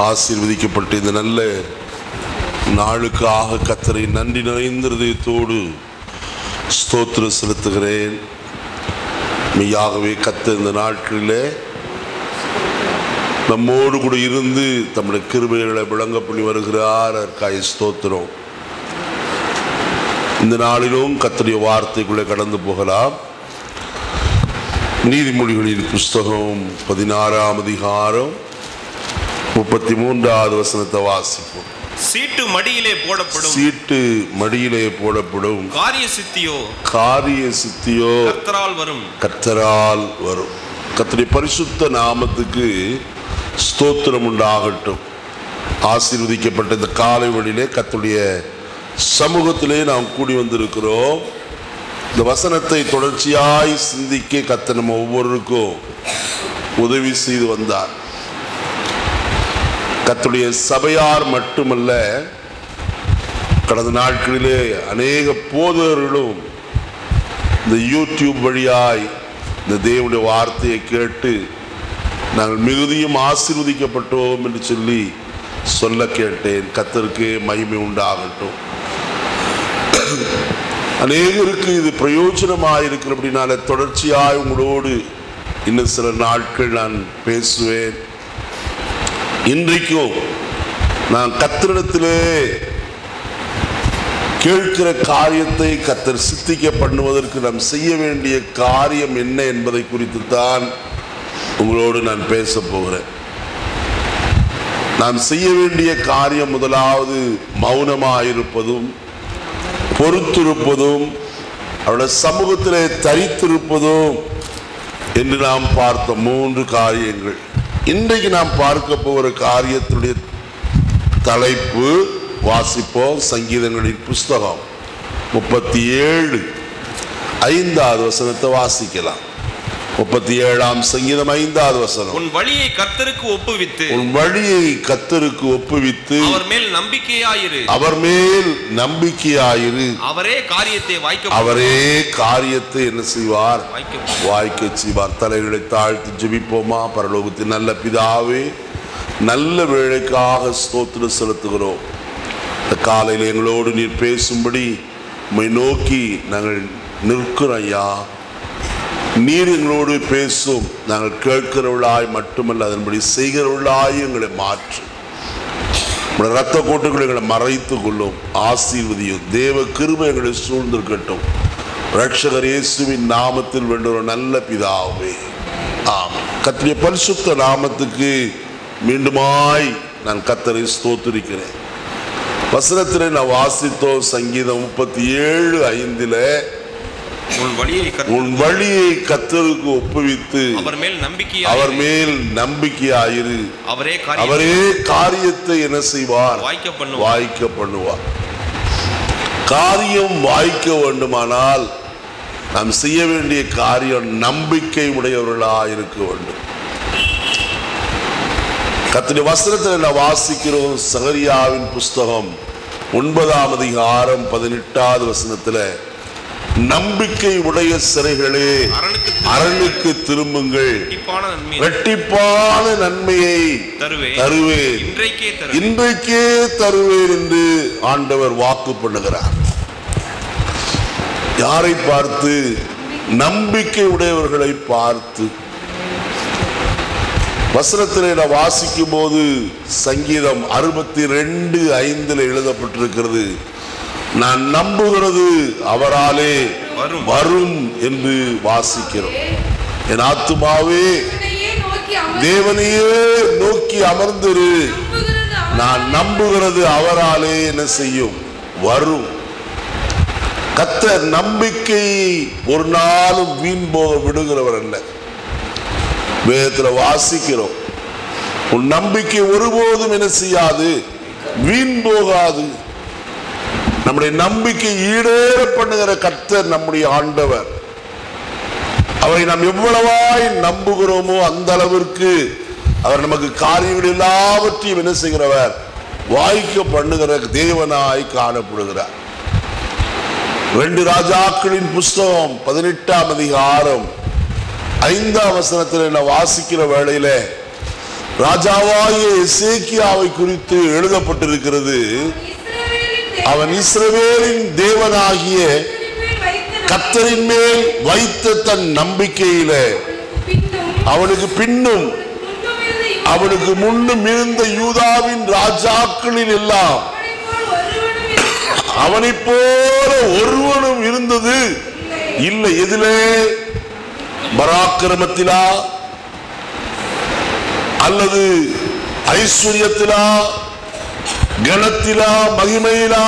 ஆசீர்வதிக்கப்பட்ட இந்த நல்ல நாளுக்காக கத்தரை நன்றி நிறைந்த இதயத்தோடு ஸ்தோத்திரம் செலுத்துகிறேன் மெய்யாகவே கத்த இந்த நாட்களிலே நம்மோடு கூட இருந்து தம்முடைய கிருபைகளை விளங்க பண்ணி வருகிறார் அதற்காக ஸ்தோத்திரம் இந்த நாளிலும் கத்தருடைய வார்த்தைக்குள்ளே கடந்து போகலாம் நீதிமொழிகளின் புஸ்தகம் பதினாறாம் அதிகாரம் முப்பத்தி மூன்றாவது வசனத்தை வாசிப்போம் சீட்டு மடியிலே போடப்படும் சீட்டு மடியிலே போடப்படும் காரிய சித்தியோ காரிய சித்தியோ கர்த்தரால் வரும் கர்த்தரால் வரும் கர்த்தருடைய பரிசுத்த நாமத்துக்கு ஸ்தோத்திரம் உண்டாகட்டும் ஆசீர்வதிக்கப்பட்ட இந்த காலை வழியிலே கர்த்தருடைய சமூகத்திலே நாம் கூடி வந்திருக்கிறோம் இந்த வசனத்தை தொடர்ச்சியாய் சிந்திக்க கத்த நம்ம ஒவ்வொருவருக்கும் உதவி செய்து வந்தார் கர்த்தருடைய சபையார் மட்டுமல்ல கடந்த நாட்களிலே அநேக போதகர்களும் இந்த யூடியூப் வழியாய் இந்த தேவனுடைய வார்த்தையை கேட்டு நாங்கள் மிகுதியும் ஆசீர்வதிக்கப்பட்டோம் என்று சொல்லி சொல்ல கேட்டேன் கத்தருக்கு மகிமை உண்டாகட்டும் அநேகருக்கு இது பிரயோஜனமாக இருக்கிறபடினால தொடர்ச்சியாய் உங்களோடு இன்னும் சில நாட்கள் நான் பேசுவேன் இன்றைக்கும் நான் கத்திரிடத்திலே கேட்கிற காரியத்தை கத்தர் சித்திக்க பண்ணுவதற்கு நாம் செய்ய வேண்டிய காரியம் என்ன என்பதை குறித்து தான் உங்களோடு நான் பேச போகிறேன் நாம் செய்ய வேண்டிய காரியம் முதலாவது மௌனமாயிருப்பதும் பொறுத்திருப்பதும் அவருடைய சமூகத்திலே தரித்திருப்பதும் என்று நாம் பார்த்த மூன்று காரியங்கள் இன்றைக்கு நாம் பார்க்க போகிற காரியத்தினுடைய தலைப்பு வாசிப்போம் சங்கீதங்களின் புஸ்தகம் முப்பத்தி ஏழு ஐந்தாவது வசனத்தை வாசிக்கலாம் முப்பத்தி ஏழாம் சங்கீதம் ஐந்தாவது வசனம் உன் வழியை கர்த்தருக்கு ஒப்புவித்து உன் வழியை கத்தருக்கு ஒப்புவித்து அவர் மேல் நம்பிக்கையாயிரு அவர் மேல் நம்பிக்கையாயிரு அவரே காரியத்தை வாய்க்க அவரே காரியத்தை என்ன செய்வார் வாய்க்க வாய்க்க செய்வார் தலைகளை தாழ்த்தி ஜெபிப்போமா பரலோகத்தின் நல்ல பிதாவே நல்ல வேலைக்காக ஸ்தோத்திரம் செலுத்துகிறோம் இந்த காலையில் எங்களோடு நீர் பேசும்படி உம்மை நோக்கி நாங்கள் நிற்கிறோம் ஐயா நீர் எங்களோடு பேசும் நாங்கள் கேட்கிறவர்களாய் மட்டுமல்ல அதன்படி செய்கிறவர்களாய் எங்களை மாற்று உங்களுடைய ரத்த கோட்டுகளை எங்களை மறைத்துக் கொள்ளும் ஆசீர்வதியும் தேவ கிருபை எங்களை சூழ்ந்திருக்கட்டும் ரட்சகர் இயேசுவின் நாமத்தில் வேண்டுகிற நல்ல பிதாவே ஆம் கத்திரிய பரிசுத்த நாமத்துக்கு மீண்டுமாய் நான் கத்தரை ஸ்தோத்திரிக்கிறேன் வசனத்திலே நான் வாசித்தோம் சங்கீதம் முப்பத்தி ஏழு ஐந்தில் உன் வழியை கர்த்தர் உன் வழியை கத்தருக்கு ஒப்புவித்து அவர் மேல் அவர் நம்பிக்கையாயிரு மேல் நம்பிக்கையாயிரு அவரே காரியம் அவரே காரியத்தை என்ன செய்வார் வாய்க்க பண்ணுவார் வாய்க்க பண்ணுவார் காரியம் வாய்க்க வேண்டுமானால் நாம் செய்ய வேண்டிய காரியம் நம்பிக்கை உடையவர்களா இருக்க வேண்டும் கத்திரி வசனத்தில் நான் வாசிக்கிறோம் சகரியாவின் புஸ்தகம் ஒன்பதாம் அதிகாரம் பதினெட்டாவது வசனத்தில் நம்பிக்கை உடைய சிறைகளே அரணுக்கு அரணுக்கு திரும்புங்கள் இரட்டிப்பான நன்மை இரட்டிப்பான நன்மையை தருவேன் தருவேன் இன்றைக்கே தருவேன் இன்றைக்கே தருவேன் என்று ஆண்டவர் வாக்கு பண்ணுகிறார் யாரை பார்த்து நம்பிக்கை உடையவர்களை பார்த்து வசனத்திலே நான் வாசிக்கும் போது சங்கீதம் அறுபத்தி ரெண்டு ஐந்துல எழுதப்பட்டிருக்கிறது நான் நம்புகிறது அவராலே வரும். வரும் என்று வாசிக்கிறோம் என் ஆத்துமாவே தேவனையே நோக்கி அமர்ந்து தேவனையே நோக்கி அமர்ந்திரு நம்புகிறது அவர். நான் நம்புகிறது அவராலே என்ன செய்யும் வரும் கத்தர் நம்பிக்கை ஒரு நாளும் வீண் போக விடுகிறவர் அல்ல வேதத்துல வாசிக்கிறோம் உன் நம்பிக்கை ஒருபோதும் என்ன செய்யாது வீண் போகாது நம்முடைய நம்பிக்கை ஈடேற பண்ணுகிற கர்த்தர் நம்முடைய ஆண்டவர் அவரை நாம் எவ்வளவாய் நம்புகிறோமோ அந்த அளவிற்கு அவர் நமக்கு காரியங்கள் எல்லாவற்றையும் என்ன செய்கிறவர் வாய்க்க பண்ணுகிற தேவனாய் காணப்படுகிறார் ரெண்டு ராஜாக்களின் புஸ்தகம் பதினெட்டாம் அதிகாரம் ஐந்தாம் வசனத்தில் நான் வாசிக்கிற வேளையில ராஜாவாகிய எசேக்கியாவை குறித்து எழுதப்பட்டிருக்கிறது இஸ்ரவேலின் அவன் இஸ்ரவேலின் தேவனாகிய தேவனின் மேல் வைத்த கத்தரின் மேல் வைத்த தன் நம்பிக்கையில அவனுக்கு பின்னும் அவனுக்கு பின்னும் முன்னும் இருந்த அவனுக்கு முன்னும் இருந்த யூதாவின் ராஜாக்களில் எல்லாம் அவனைப் போல் ஒருவனும் அவனைப் போல இருந்ததில்லை. ஒருவனும் இருந்தது இல்லை. இல்லை எதிலே பராக்கிரமத்திலா அல்லது ஐஸ்வர்யத்திலா கனத்திலா மகிமையிலா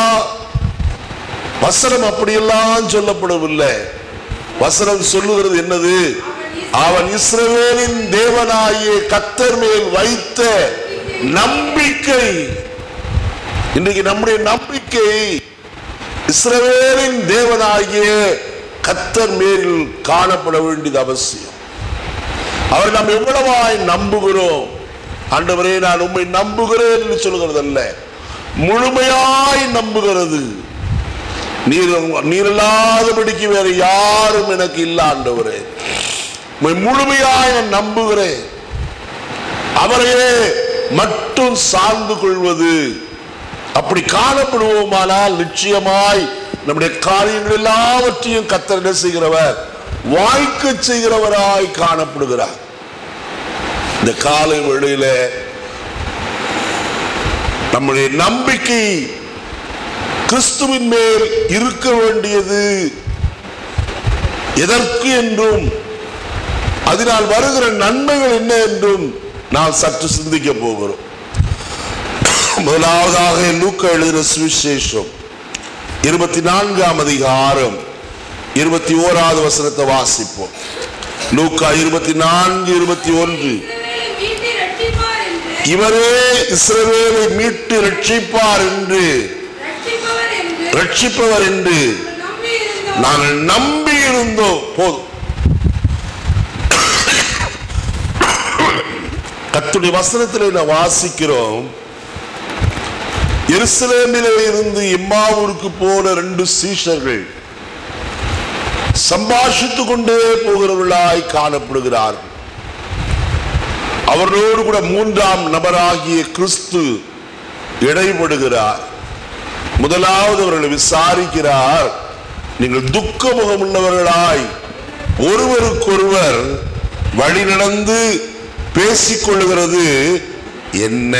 வசனம் அப்படியெல்லாம் சொல்லப்படவில்லை வசனம் சொல்லுகிறது என்னது அவன் இஸ்ரவேலின் தேவனாகிய கத்தர் மேல் வைத்த நம்பிக்கை இன்றைக்கு நம்முடைய நம்பிக்கை இஸ்ரவேலின் தேவனாகிய கத்தர் மேலில் காணப்பட வேண்டியது அவசியம் அவர் நாம் எவ்வளவாய் நம்புகிறோம் ஆண்டவரே நான் உம்மை நம்புகிறேன் என்று சொல்கிறதல்ல முழுமையாய் நம்புகிறது நீர் நீர் இல்லாதபடிக்கு வேற யாரும் எனக்கு இல்ல ஆண்டவரே உம்மை முழுமையாய் நான் நம்புகிறேன் அவரையே மட்டும் சார்ந்து கொள்வது அப்படி காணப்படுவோமானால் நிச்சயமாய் நம்முடைய காரியங்கள் எல்லாவற்றையும் கத்தர் என்ன செய்கிறவர் வாய்க்க செய்கிறவராய் காணப்படுகிறார் இந்த காலை வேளையில நம்முடைய நம்பிக்கை கிறிஸ்துவின் மேல் இருக்க வேண்டியது எதற்கு என்றும் அதனால் வருகிற நன்மைகள் என்ன என்றும் நாம் சற்று சிந்திக்க போகிறோம் முதலாவதாக லூக்கா எழுதின சுவிசேஷம் இருபத்தி நான்காம் அதிகாரம் இருபத்தி ஓராவது வசனத்தை வாசிப்போம் லூக்கா இருபத்தி நான்கு இருபத்தி ஒன்று இஸ்ரவேலை மீட்டு ரட்சிப்பார் என்று இவரே இஸ்ரவேலை மீட்டு ரட்சிப்பார் என்று ரட்சிப்பவர் என்று ரட்சிப்பவர் என்று நம்பியிருந்தோம். நாங்கள் நம்பி இருந்தோம் போதும் கத்துடைய வசனத்தில் நான் வாசிக்கிறோம் எருசலேமிலே இருந்து இம்மாவூருக்கு போன ரெண்டு சீஷர்கள் சம்பாஷித்துக் கொண்டே போகிறவர்களாய் காணப்படுகிறார்கள் அவர்களோடு கூட மூன்றாம் நபராகிய கிறிஸ்து இடைபடுகிறார் முதலாவது அவர்களை விசாரிக்கிறார் நீங்கள் துக்க முகமுள்ளவர்களாய் ஒருவருக்கொருவர் வழி நடந்து பேசிக் கொள்ளுகிறது என்ன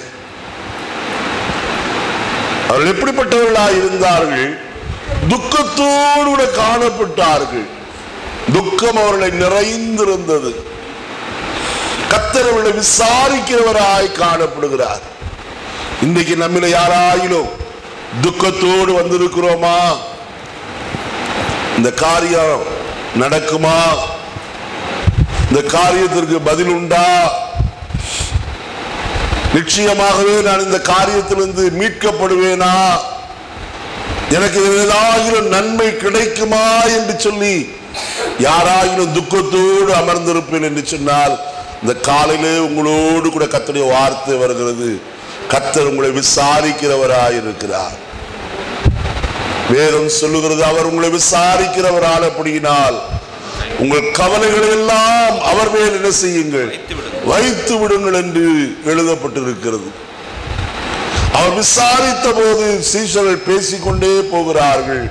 அவர்கள் எப்படிப்பட்டவர்களாய் இருந்தார்கள் துக்கத்தோடு கூட காணப்பட்டார்கள் துக்கம் அவர்களை நிறைந்திருந்தது கத்தர் அவர்களை விசாரிக்கிறவராய் காணப்படுகிறார் இன்றைக்கு நம்மில யாராயிலும் துக்கத்தோடு வந்திருக்கிறோமா இந்த காரியம் நடக்குமா இந்த காரியத்திற்கு பதில் உண்டா நிச்சயமாகவே நான் இந்த காரியத்திலிருந்து மீட்கப்படுவேனா எனக்கு இதில் ஏதாயிலும் நன்மை கிடைக்குமா என்று சொல்லி யாராயிலும் துக்கத்தோடு அமர்ந்திருப்பேன் என்று சொன்னால் இந்த காலையிலே உங்களோடு கூட கத்தருடைய வார்த்தை வருகிறது கத்தர் உங்களை விசாரிக்கிறவராய் இருக்கிறார் வேதம் சொல்லுகிறது அவர் உங்களை விசாரிக்கிறவரால் அப்படியினால் உங்கள் கவலைகளை எல்லாம் அவர் மேல் என்ன செய்யுங்கள் வைத்து விடுங்கள். வைத்து விடுங்கள் என்று எழுதப்பட்டிருக்கிறது அவர் விசாரித்த போது சீஷர்கள் பேசிக்கொண்டே போகிறார்கள்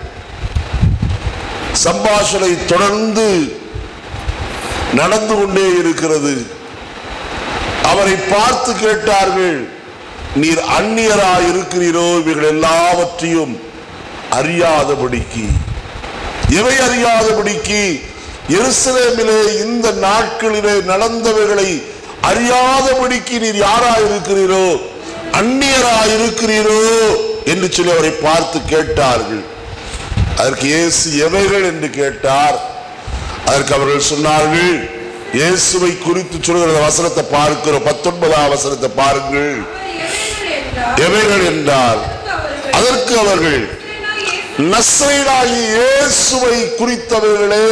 சம்பாஷணை தொடர்ந்து நடந்து கொண்டே இருக்கிறது அவரை பார்த்து கேட்டார்கள் நீர் அந்நியராய் இருக்கிறீரோ இவைகள் எல்லாவற்றையும் அறியாதபடிக்கு எவை அறியாதபடிக்கு எருசலேமிலே இந்த நாட்களிலே நடந்தவைகளை அறியாதபடிக்கு நீர் யாராய் இருக்கிறீரோ அந்நியராய் இருக்கிறீரோ என்று சொல்லி அவரை பார்த்து கேட்டார்கள் அதற்கு இயேசு எவைகள் என்று கேட்டார் அதற்கு அவர்கள் சொன்னார்கள் இயேசுவை குறித்து சொல்கிற வசனத்தை பார்க்கிறோம் பத்தொன்பதாம் வசனத்தை பாருங்கள் அவர் எவைகள் என்றார் எவைகள் என்றார் அதற்கு அவர்கள் அதற்கு அவர்கள் "இஸ்ரவேலாகிய நஸ்ரேனாகி இயேசுவை குறித்தவர்களே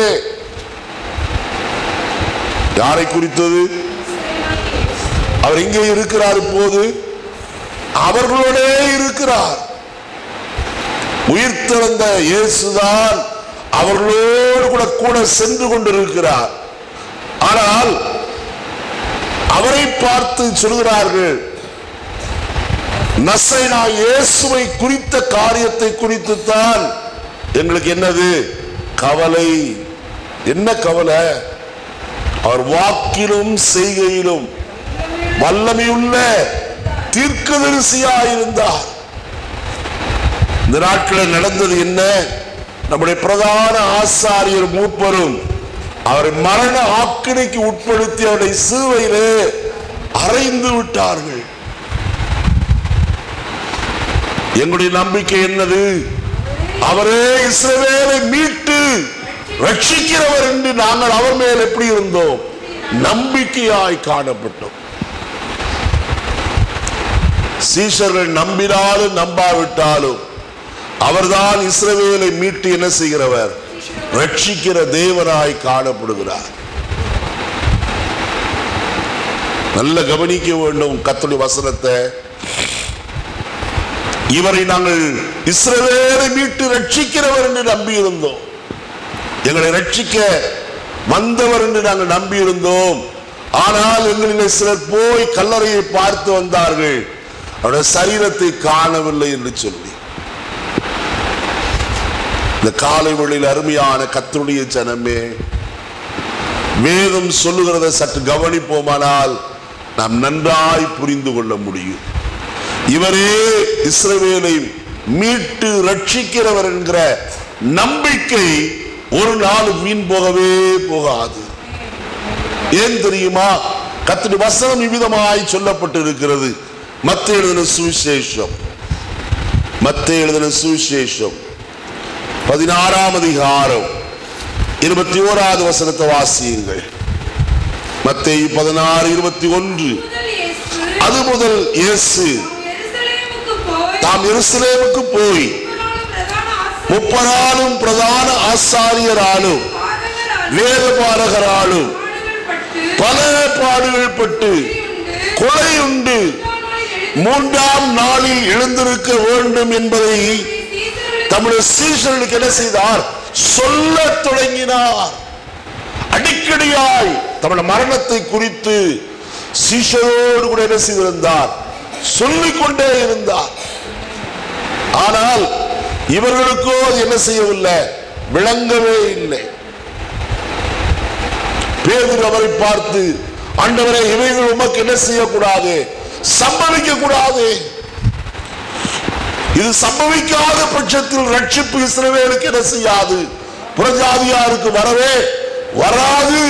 யாரை குறித்தது அவர் இங்கே இருக்கிறார் இப்போது அவர்களோடே இருக்கிறார் உயிர்த்தெழுந்த இயேசுதான் அவர்களோடு கூட கூட சென்று கொண்டிருக்கிறார் ஆனால் அவரை பார்த்து சொல்கிறார்கள் நசைனா இயேசுவை குறித்த காரியத்தை குறித்து தான் எங்களுக்கு என்னது கவலை என்ன கவலை அவர் வாக்கிலும் செய்கையிலும் வல்லமையுள்ள தீர்க்கதரிசியாயிருந்தார் இந்த நாட்களில் நடந்தது என்ன நம்முடைய பிரதான ஆசாரியர் மூப்பரும் அவரை மரண ஆக்கினைக்கு உட்படுத்தி அவருடைய சிலுவையிலே அறைந்து விட்டார்கள் எங்களுடைய நம்பிக்கை என்னது அவரே இஸ்ரவேலை மீட்டு ரட்சிக்கிறவர் என்று நாங்கள் அவர் மேல் எப்படி இருந்தோம் நம்பிக்கையாய் காணப்பட்டோம் சீஷர்கள் நம்பினாலும் நம்பாவிட்டாலும் அவர்தான் இஸ்ரவேலை மீட்டு என்ன செய்கிறவர் ரட்சிக்கிற தேவனாய் காணப்படுகிறார் நல்ல கவனிக்க வேண்டும் கத்துடைய வசனத்தை இவரை நாங்கள் இஸ்ரவேலை மீட்டு ரட்சிக்கிறவர் என்று நம்பியிருந்தோம் எங்களை ரட்சிக்க வந்தவர் என்று நாங்கள் நம்பியிருந்தோம் ஆனால் எங்களில் சிலர் போய் கல்லறையை பார்த்து வந்தார்கள் அவருடைய சரீரத்தை காணவில்லை என்று சொல்லி இந்த காலை வேளையில் அருமையான கத்தருடைய ஜனமே வேதம் சொல்லுகிறத சற்று கவனிப்போமானால் நாம் நன்றாய் புரிந்து கொள்ள முடியும் இவரே இஸ்ரவேலை மீட்டு ரட்சிக்கிறவர் என்கிற நம்பிக்கை ஒரு நாள் வீண் போகவே போகாது ஏன் தெரியுமா கத்திரி வசனம் இவ்விதமாய் சொல்லப்பட்டு இருக்கிறது மத்த எழுதின சுவிசேஷம் மத்த எழுதின சுவிசேஷம் பதினாறாம் அதிகாரம் இருபத்தி ஓராவது வசனத்தை வாசியுங்கள் மத்தேயு பதினாறு இருபத்தி ஒன்று முதல் இயேசு அது முதல் இயேசு தாம் எருசலேமுக்கு போய் தாம் எருசலேமுக்கு போய் முப்பதாலும் பிரதான ஆசாரியராலும் முப்பதாலும் பிரதான ஆசாரியராலும் பாதகராலும் வேத பாரகராலும் பாடுகள் பட்டு பல பாடுகள் பட்டு உண்டு கொலையுண்டு மூன்றாம் நாளில் எழுந்திருக்க வேண்டும் என்பதை தம்முடைய சீஷர்களுக்கு என்ன செய்தார் சொல்ல தொடங்கினார் அடிக்கடியாய் தம்முடைய மரணத்தை குறித்து சீஷரோடு கூட என்ன செய்திருந்தார் சொல்லிக் கொண்டே இருந்தார் ஆனால் இவர்களுக்கோ அது என்ன செய்யவில்லை விளங்கவே இல்லை பேதுரு அவரை பார்த்து ஆண்டவரே இவைகள் உமக்கு என்ன செய்யக்கூடாது சம்பவிக்க கூடாது இது சம்பவிக்காத பட்சத்தில் ரட்சிப்பு இஸ்ரவேலுக்கு என்ன செய்யாது புறஜாதியாருக்கு வரவே வராது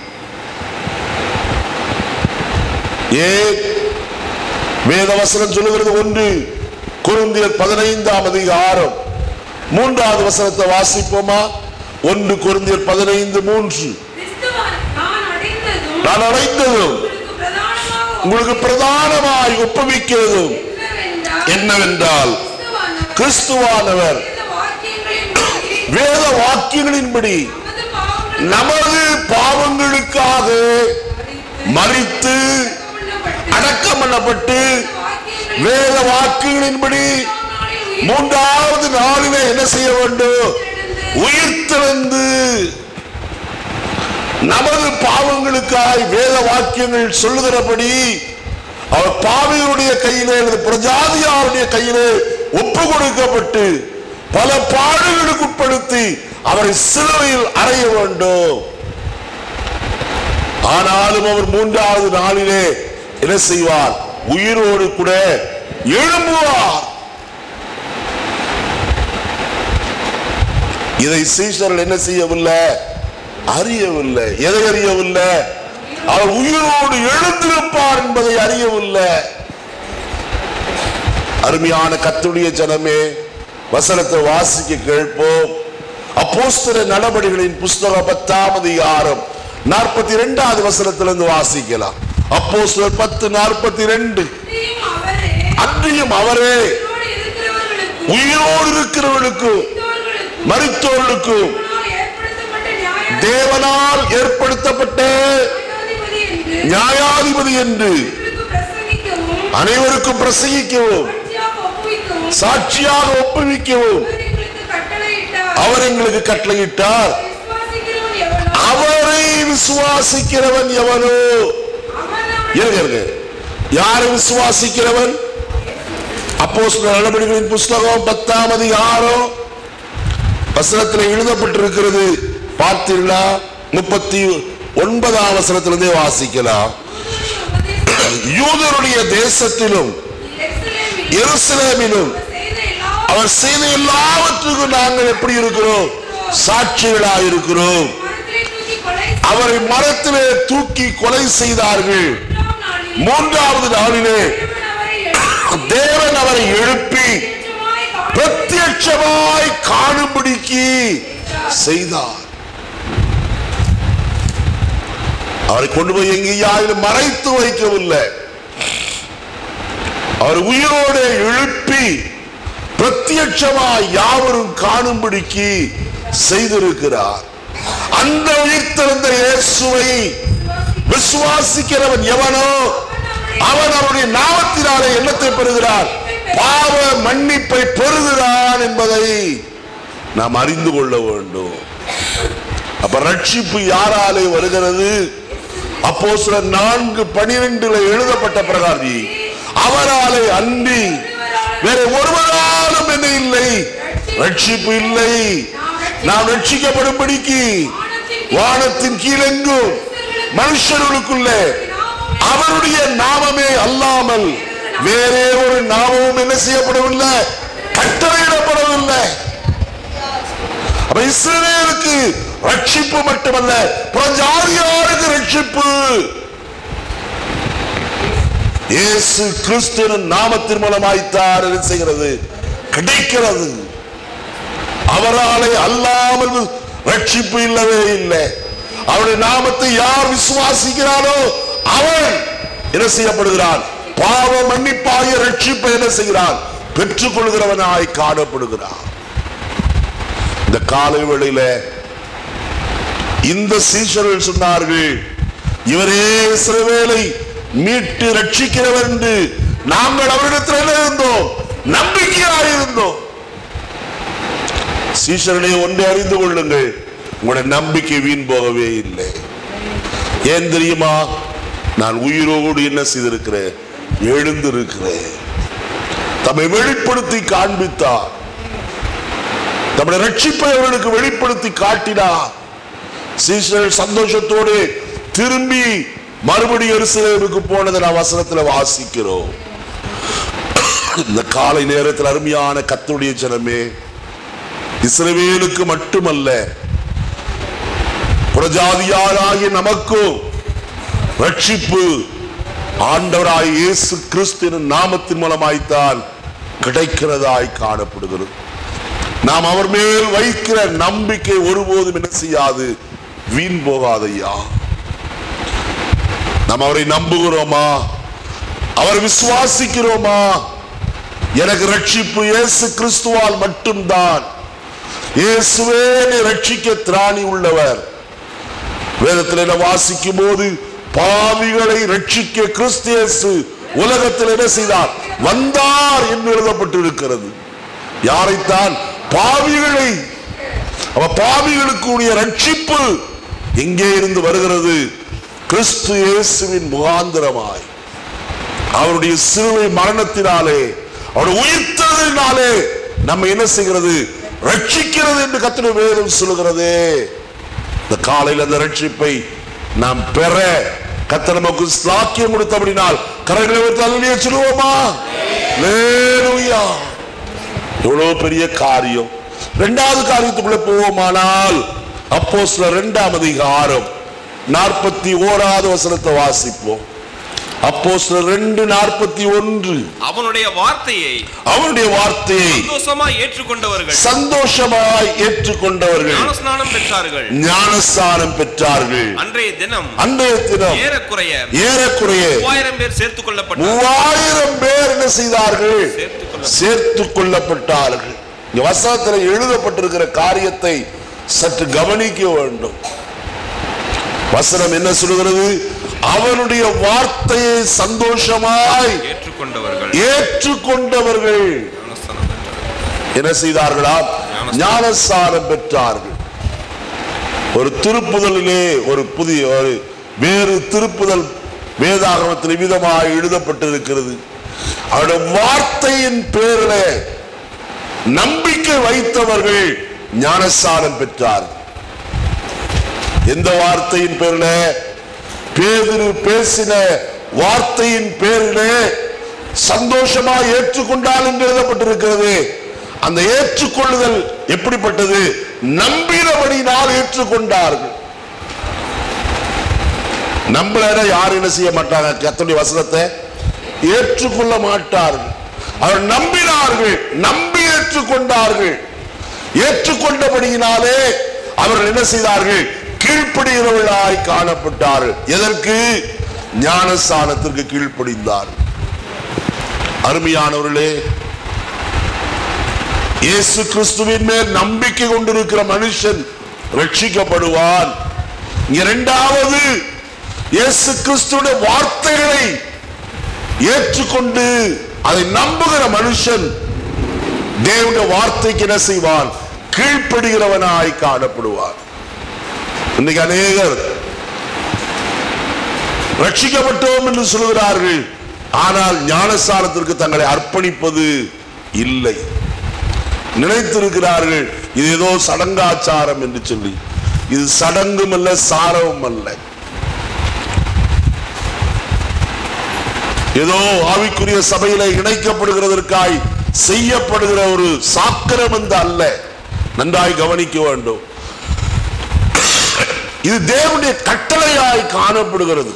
ஏன் வேதவசனம் சொல்லுகிறது ஒன்று குருந்தியர் பதினைந்தாம் அதிகாரம் மூன்றாவது வசனத்தை வாசிப்போமா ஒன்று குருந்தியர் பதினைந்து மூன்று கிறிஸ்துவான் நான் அடைந்ததும் நான் அடைந்ததும் உங்களுக்கு பிரதானமாக உங்களுக்கு பிரதானமாய் ஒப்புவிக்கிறதும் என்னவென்றால் என்னவென்றால் கிறிஸ்துவானவர் கிறிஸ்துவானவர் இந்த வாக்கியங்களின்படி வேத வாக்கியங்களின்படி நமது பாவங்களை நமது பாவங்களுக்காக மறித்து கொள்ளப்பட்டு அடக்கம் பண்ணப்பட்டு வாக்கியங்களை வேத வாக்குகளின்படி நாளில் உயிர் மூன்றாவது நாளிலே என்ன செய்ய வேண்டும் தெழுந்து உயிர்த்தெழுந்து நமது பாவங்களுக்காய் வேத வாக்கியங்கள் சொல்லுகிறபடி அவர் பாவிகளுடைய கையிலே அல்லது பிரஜாதியாருடைய கையிலே ஒப்பு கொடுக்கப்பட்டு பல பாடுகளுக்கு உட்படுத்தி அவரை சிலுவையில் அறைய வேண்டும் ஆனாலும் அவர் மூன்றாவது நாளிலே என்ன செய்வார் உயிரோடு கூட எழும்புவார் இதை சீஷர்கள் என்ன செய்யவில்லை அறியவில்லை எதை அறியவில்லை அவர் உயிரோடு எழுந்திருப்பார் என்பதை அறியவில்லை அருமையான கத்துடைய ஜனமே வசனத்தை வாசிக்க கேட்போம் அப்போஸ்தல நடவடிக்கைகளின் புஸ்தகம் பத்தாம் அதிகாரம் நாற்பத்தி இரண்டாவது வசனத்திலிருந்து வாசிக்கலாம் அப்போஸ்தலர் பத்து நாற்பத்தி ரெண்டு இதையும் அவரே அன்றியும் அவரே உயிரோடு இருக்கிறவர்களுக்கும் உயிரோடு இருக்கிறவர்களுக்கும் மரித்தோர்களுக்கும் மரித்தோர்களுக்கும் தேவனால் ஏற்படுத்தப்பட்ட தேவனால் ஏற்படுத்தப்பட்ட நியாயாதிபதி என்று நியாயாதிபதி என்று உங்களுக்கு பிரசங்கிக்கவும் அனைவருக்கும் பிரசங்கிக்கவும் சாட்சியாக ஒப்புவிக்கவும் சாட்சியாக ஒப்புவிக்கவும் அவர் எங்களுக்கு கட்டளையிட்டார் அவர் எங்களுக்கு கட்டளையிட்டார் விசுவாசிக்கிறவன் எவனோ அவரை விசுவாசிக்கிறவன் எவனோ அவன் இருங்க இருங்க யாரை விசுவாசிக்கிறவன் அப்போஸ்தலர் நடவடிக்கைகளின் புஸ்தகம் பத்தாம் அதிகாரம் வசனத்தில் எழுதப்பட்டிருக்கிறது பார்த்தீர்களா முப்பத்தி ஒன்பதாம் வசனத்திலிருந்தே வாசிக்கலாம் யூதருடைய தேசத்திலும் எருசலேமிலும் அவர் செய்த எல்லாவற்றுக்கும் நாங்கள் எப்படி இருக்கிறோம் சாட்சிகளாக இருக்கிறோம் அவரை மரத்திலே தூக்கி கொலை செய்தார்கள் மூன்றாவது நாளிலே தேவன் அவரை எழுப்பி பிரத்யட்சமாய் காணும்படிக்கு செய்தார் அவரை கொண்டு போய் எங்கேயாவது மறைத்து வைக்கவில்லை அவர் உயிரோடு எழுப்பி பிரத்யட்சமாய் யாவரும் காணும்படிக்கு செய்திருக்கிறார் அந்த உயிர்த்தெழுந்த இயேசுவை விசுவாசிக்கிறவன் எவனோ அவன் அவருடைய நாமத்தினாலே எண்ணத்தை பெறுகிறான் பாவ மன்னிப்பை பெறுகிறான் என்பதை நாம் அறிந்து கொள்ள வேண்டும் அப்ப ரட்சிப்பு யாராலே வருகிறது அப்போ சில நான்கு பனிரெண்டுல எழுதப்பட்ட பிரகாரி அவராலே அன்றி வேற ஒருவராலும் என்ன இல்லை ரட்சிப்பு இல்லை நாம் ரட்சிக்கப்படும்படிக்கு வானத்தின் கீழெங்கும் மனுஷர்களுக்குள்ளே அவருடைய நாமமே அல்லாமல் வேறே ஒரு நாமமும் என்ன செய்யப்படவில்லை கட்டளையிடப்படவில்லை அப்ப இஸ்ரவேலுக்கு ரட்சிப்பு மட்டுமல்ல பிரஜாதியாருக்கு ரட்சிப்பு இயேசு கிறிஸ்துவின் நாமத்தின் மூலமாய்த்தான் என்ன செய்கிறது கிடைக்கிறது அவராலே அல்லாமல் ரட்சிப்பு இல்லவே இல்லை அவருடைய நாமத்தை யார் விசுவாசிக்கிறானோ அவன் என்ன செய்யப்படுகிறான் பாவ மன்னிப்பாய ரட்சிப்பை என்ன செய்கிறான் பெற்றுக் கொள்கிறவனாய் காணப்படுகிறான் இந்த காலை வேளையில இந்த சீஷர்கள் சொன்னார்கள் இவரே இஸ்ரவேலை மீட்டு ரட்சிக்கிறவர் என்று நாங்கள் அவரிடத்தில் என்ன இருந்தோம் நம்பிக்கையாயிருந்தோம் சீஷர்களே ஒன்றை அறிந்து கொள்ளுங்கள் உங்களுடைய நம்பிக்கை வீண் போகவே இல்லை ஏன் தெரியுமா நான் உயிரோடு என்ன செய்திருக்கிறேன் எழுந்திருக்கிறேன் தம்மை வெளிப்படுத்தி காண்பித்தார் தம்முடைய ரட்சிப்பை அவர்களுக்கு வெளிப்படுத்தி காட்டினார் சீஷர்கள் சந்தோஷத்தோடு திரும்பி மறுபடியும் எருசலேமுக்கு போனதை நான் வசனத்துல வாசிக்கிறோம் இந்த காலை நேரத்தில் அருமையான கத்துடைய ஜனமே இஸ்ரவேலுக்கு மட்டுமல்ல புறஜாதியாராகிய நமக்கும் ரட்சிப்பு ஆண்டவராய் இயேசு கிறிஸ்துவின் நாமத்தின் மூலமாய்த்தான் கிடைக்கிறதாய் காணப்படுகிறது நாம் அவர் மேல் வைக்கிற நம்பிக்கை ஒருபோதும் என்ன செய்யாது வீண் போகாதையா நாம் அவரை நம்புகிறோமா அவர் விசுவாசிக்கிறோமா எனக்கு ரட்சிப்பு இயேசு கிறிஸ்துவால் மட்டும்தான் இயேசுவே என்னை ரட்சிக்க திராணி உள்ளவர் வேதத்தில் என்ன வாசிக்கும் போது பாவிகளை ரட்சிக்க கிறிஸ்து இயேசு உலகத்தில் என்ன செய்தார் வந்தார் என்று எழுதப்பட்டிருக்கிறது யாரைத்தான் பாவிகளை அவ பாவிகளுக்குரிய ரட்சிப்பு எங்கே இருந்து வருகிறது கிறிஸ்து இயேசுவின் முகாந்திரமாய் அவருடைய சிலுவை மரணத்தினாலே அவருடைய உயிர்த்ததினாலே நம்ம என்ன செய்கிறது ரட்சிக்கிறது என்று கத்திர வேதம் சொல்லுகிறதே இந்த காலையில் அந்த ரட்சிப்பை நாம் பெற கத்த நமக்கு ஸ்லாக்கியம் கொடுத்தபடினால் கரைகளை வைத்து அல்லையே சொல்லுவோமா லேலுயா எவ்வளவு பெரிய காரியம் இரண்டாவது காரியத்துக்குள்ள போவோமானால் அப்போ சில இரண்டாம் அதிகாரம் நாற்பத்தி ஓராவது வசனத்தை வாசிப்போம் அப்போ சில ரெண்டு நாற்பத்தி ஒன்று அவனுடைய வார்த்தையை அவருடைய வார்த்தையை சந்தோஷமா ஏற்றுக்கொண்டவர்கள் சந்தோஷமாய் ஏற்றுக்கொண்டவர்கள் ஞானஸ்நானம் பெற்றார்கள் ஞானஸ்தானம் பெற்றார்கள் அன்றைய தினம் அன்றைய தினம் ஏறக்குறைய ஏறக்குறைய மூவாயிரம் பேர் சேர்த்துக் கொள்ளப்பட்டார் மூவாயிரம் பேர் என்ன செய்தார்கள் சேர்த்துக் கொள்ள சேர்த்து கொள்ளப்பட்டார்கள் இங்க வசனத்தில் எழுதப்பட்டிருக்கிற காரியத்தை சற்று கவனிக்க வேண்டும் வசனம் என்ன சொல்கிறது அவனுடைய வார்த்தையை சந்தோஷமாய் ஏற்றுக்கொண்டவர்கள் ஏற்றுக்கொண்டவர்கள் ஞானஸ்நானம் பெற்றார்கள். என்ன செய்தார்களா ஞானஸ்தானம் பெற்றார்கள் ஒரு திருப்புதலிலே ஒரு புதிய ஒரு வேறு திருப்புதல் வேதாகமத்தில் விதமாக எழுதப்பட்டிருக்கிறது அவருடைய வார்த்தையின் பேரில் நம்பிக்கை வைத்தவர்கள் ஞானஸ்தானம் பெற்றார் எந்த வார்த்தையின் பேரில் பேதுரு பேசின வார்த்தையின் பேரிலே சந்தோஷமா ஏற்றுக்கொண்டால் என்று எழுதப்பட்டிருக்கிறது அந்த ஏற்றுக்கொள்ளுதல் எப்படிப்பட்டது நம்பினபடினால் ஏற்றுக்கொண்டார்கள் நம்மள யாரும் என்ன செய்ய மாட்டாங்க கத்தோடைய வசனத்தை ஏற்றுக்கொள்ள மாட்டார்கள் அவர் நம்பினார்கள் நம்பி ஏற்றுக்கொண்டார்கள் ஏற்றுக்கொண்டபடியினாலே அவர்கள் என்ன செய்தார்கள் கீழ்ப்படுகிறவர்களாய் காணப்பட்டார்கள் எதற்கு ஞானஸ்தானத்திற்கு கீழ்ப்படிந்தார்கள் அருமையானவர்களே இயேசு கிறிஸ்துவின் மேல் நம்பிக்கை கொண்டிருக்கிற மனுஷன் ரட்சிக்கப்படுவான் இரண்டாவது இயேசு கிறிஸ்துடைய வார்த்தைகளை ஏற்றுக்கொண்டு அதை நம்புகிற மனுஷன் தேவனுடைய வார்த்தைக்கு என்ன செய்வான் கீழ்ப்படுகிறவனாய் காணப்படுவான் இன்னைக்கு அநேகர் ரட்சிக்கப்பட்டோம் என்று சொல்கிறார்கள் ஆனால் ஞானஸ்தானத்திற்கு தங்களை அர்ப்பணிப்பது இல்லை நினைத்திருக்கிறார்கள் இது ஏதோ சடங்காச்சாரம் என்று சொல்லி இது சடங்கும் அல்ல சாரவும் அல்ல ஏதோ ஆவிக்குரிய சபையில இணைக்கப்படுகிறதற்காய் செய்யப்படுகிற ஒரு சாக்கிரமந்த அல்ல நன்றாய் கவனிக்க வேண்டும் இது தேவனுடைய கட்டளையாய் காணப்படுகிறது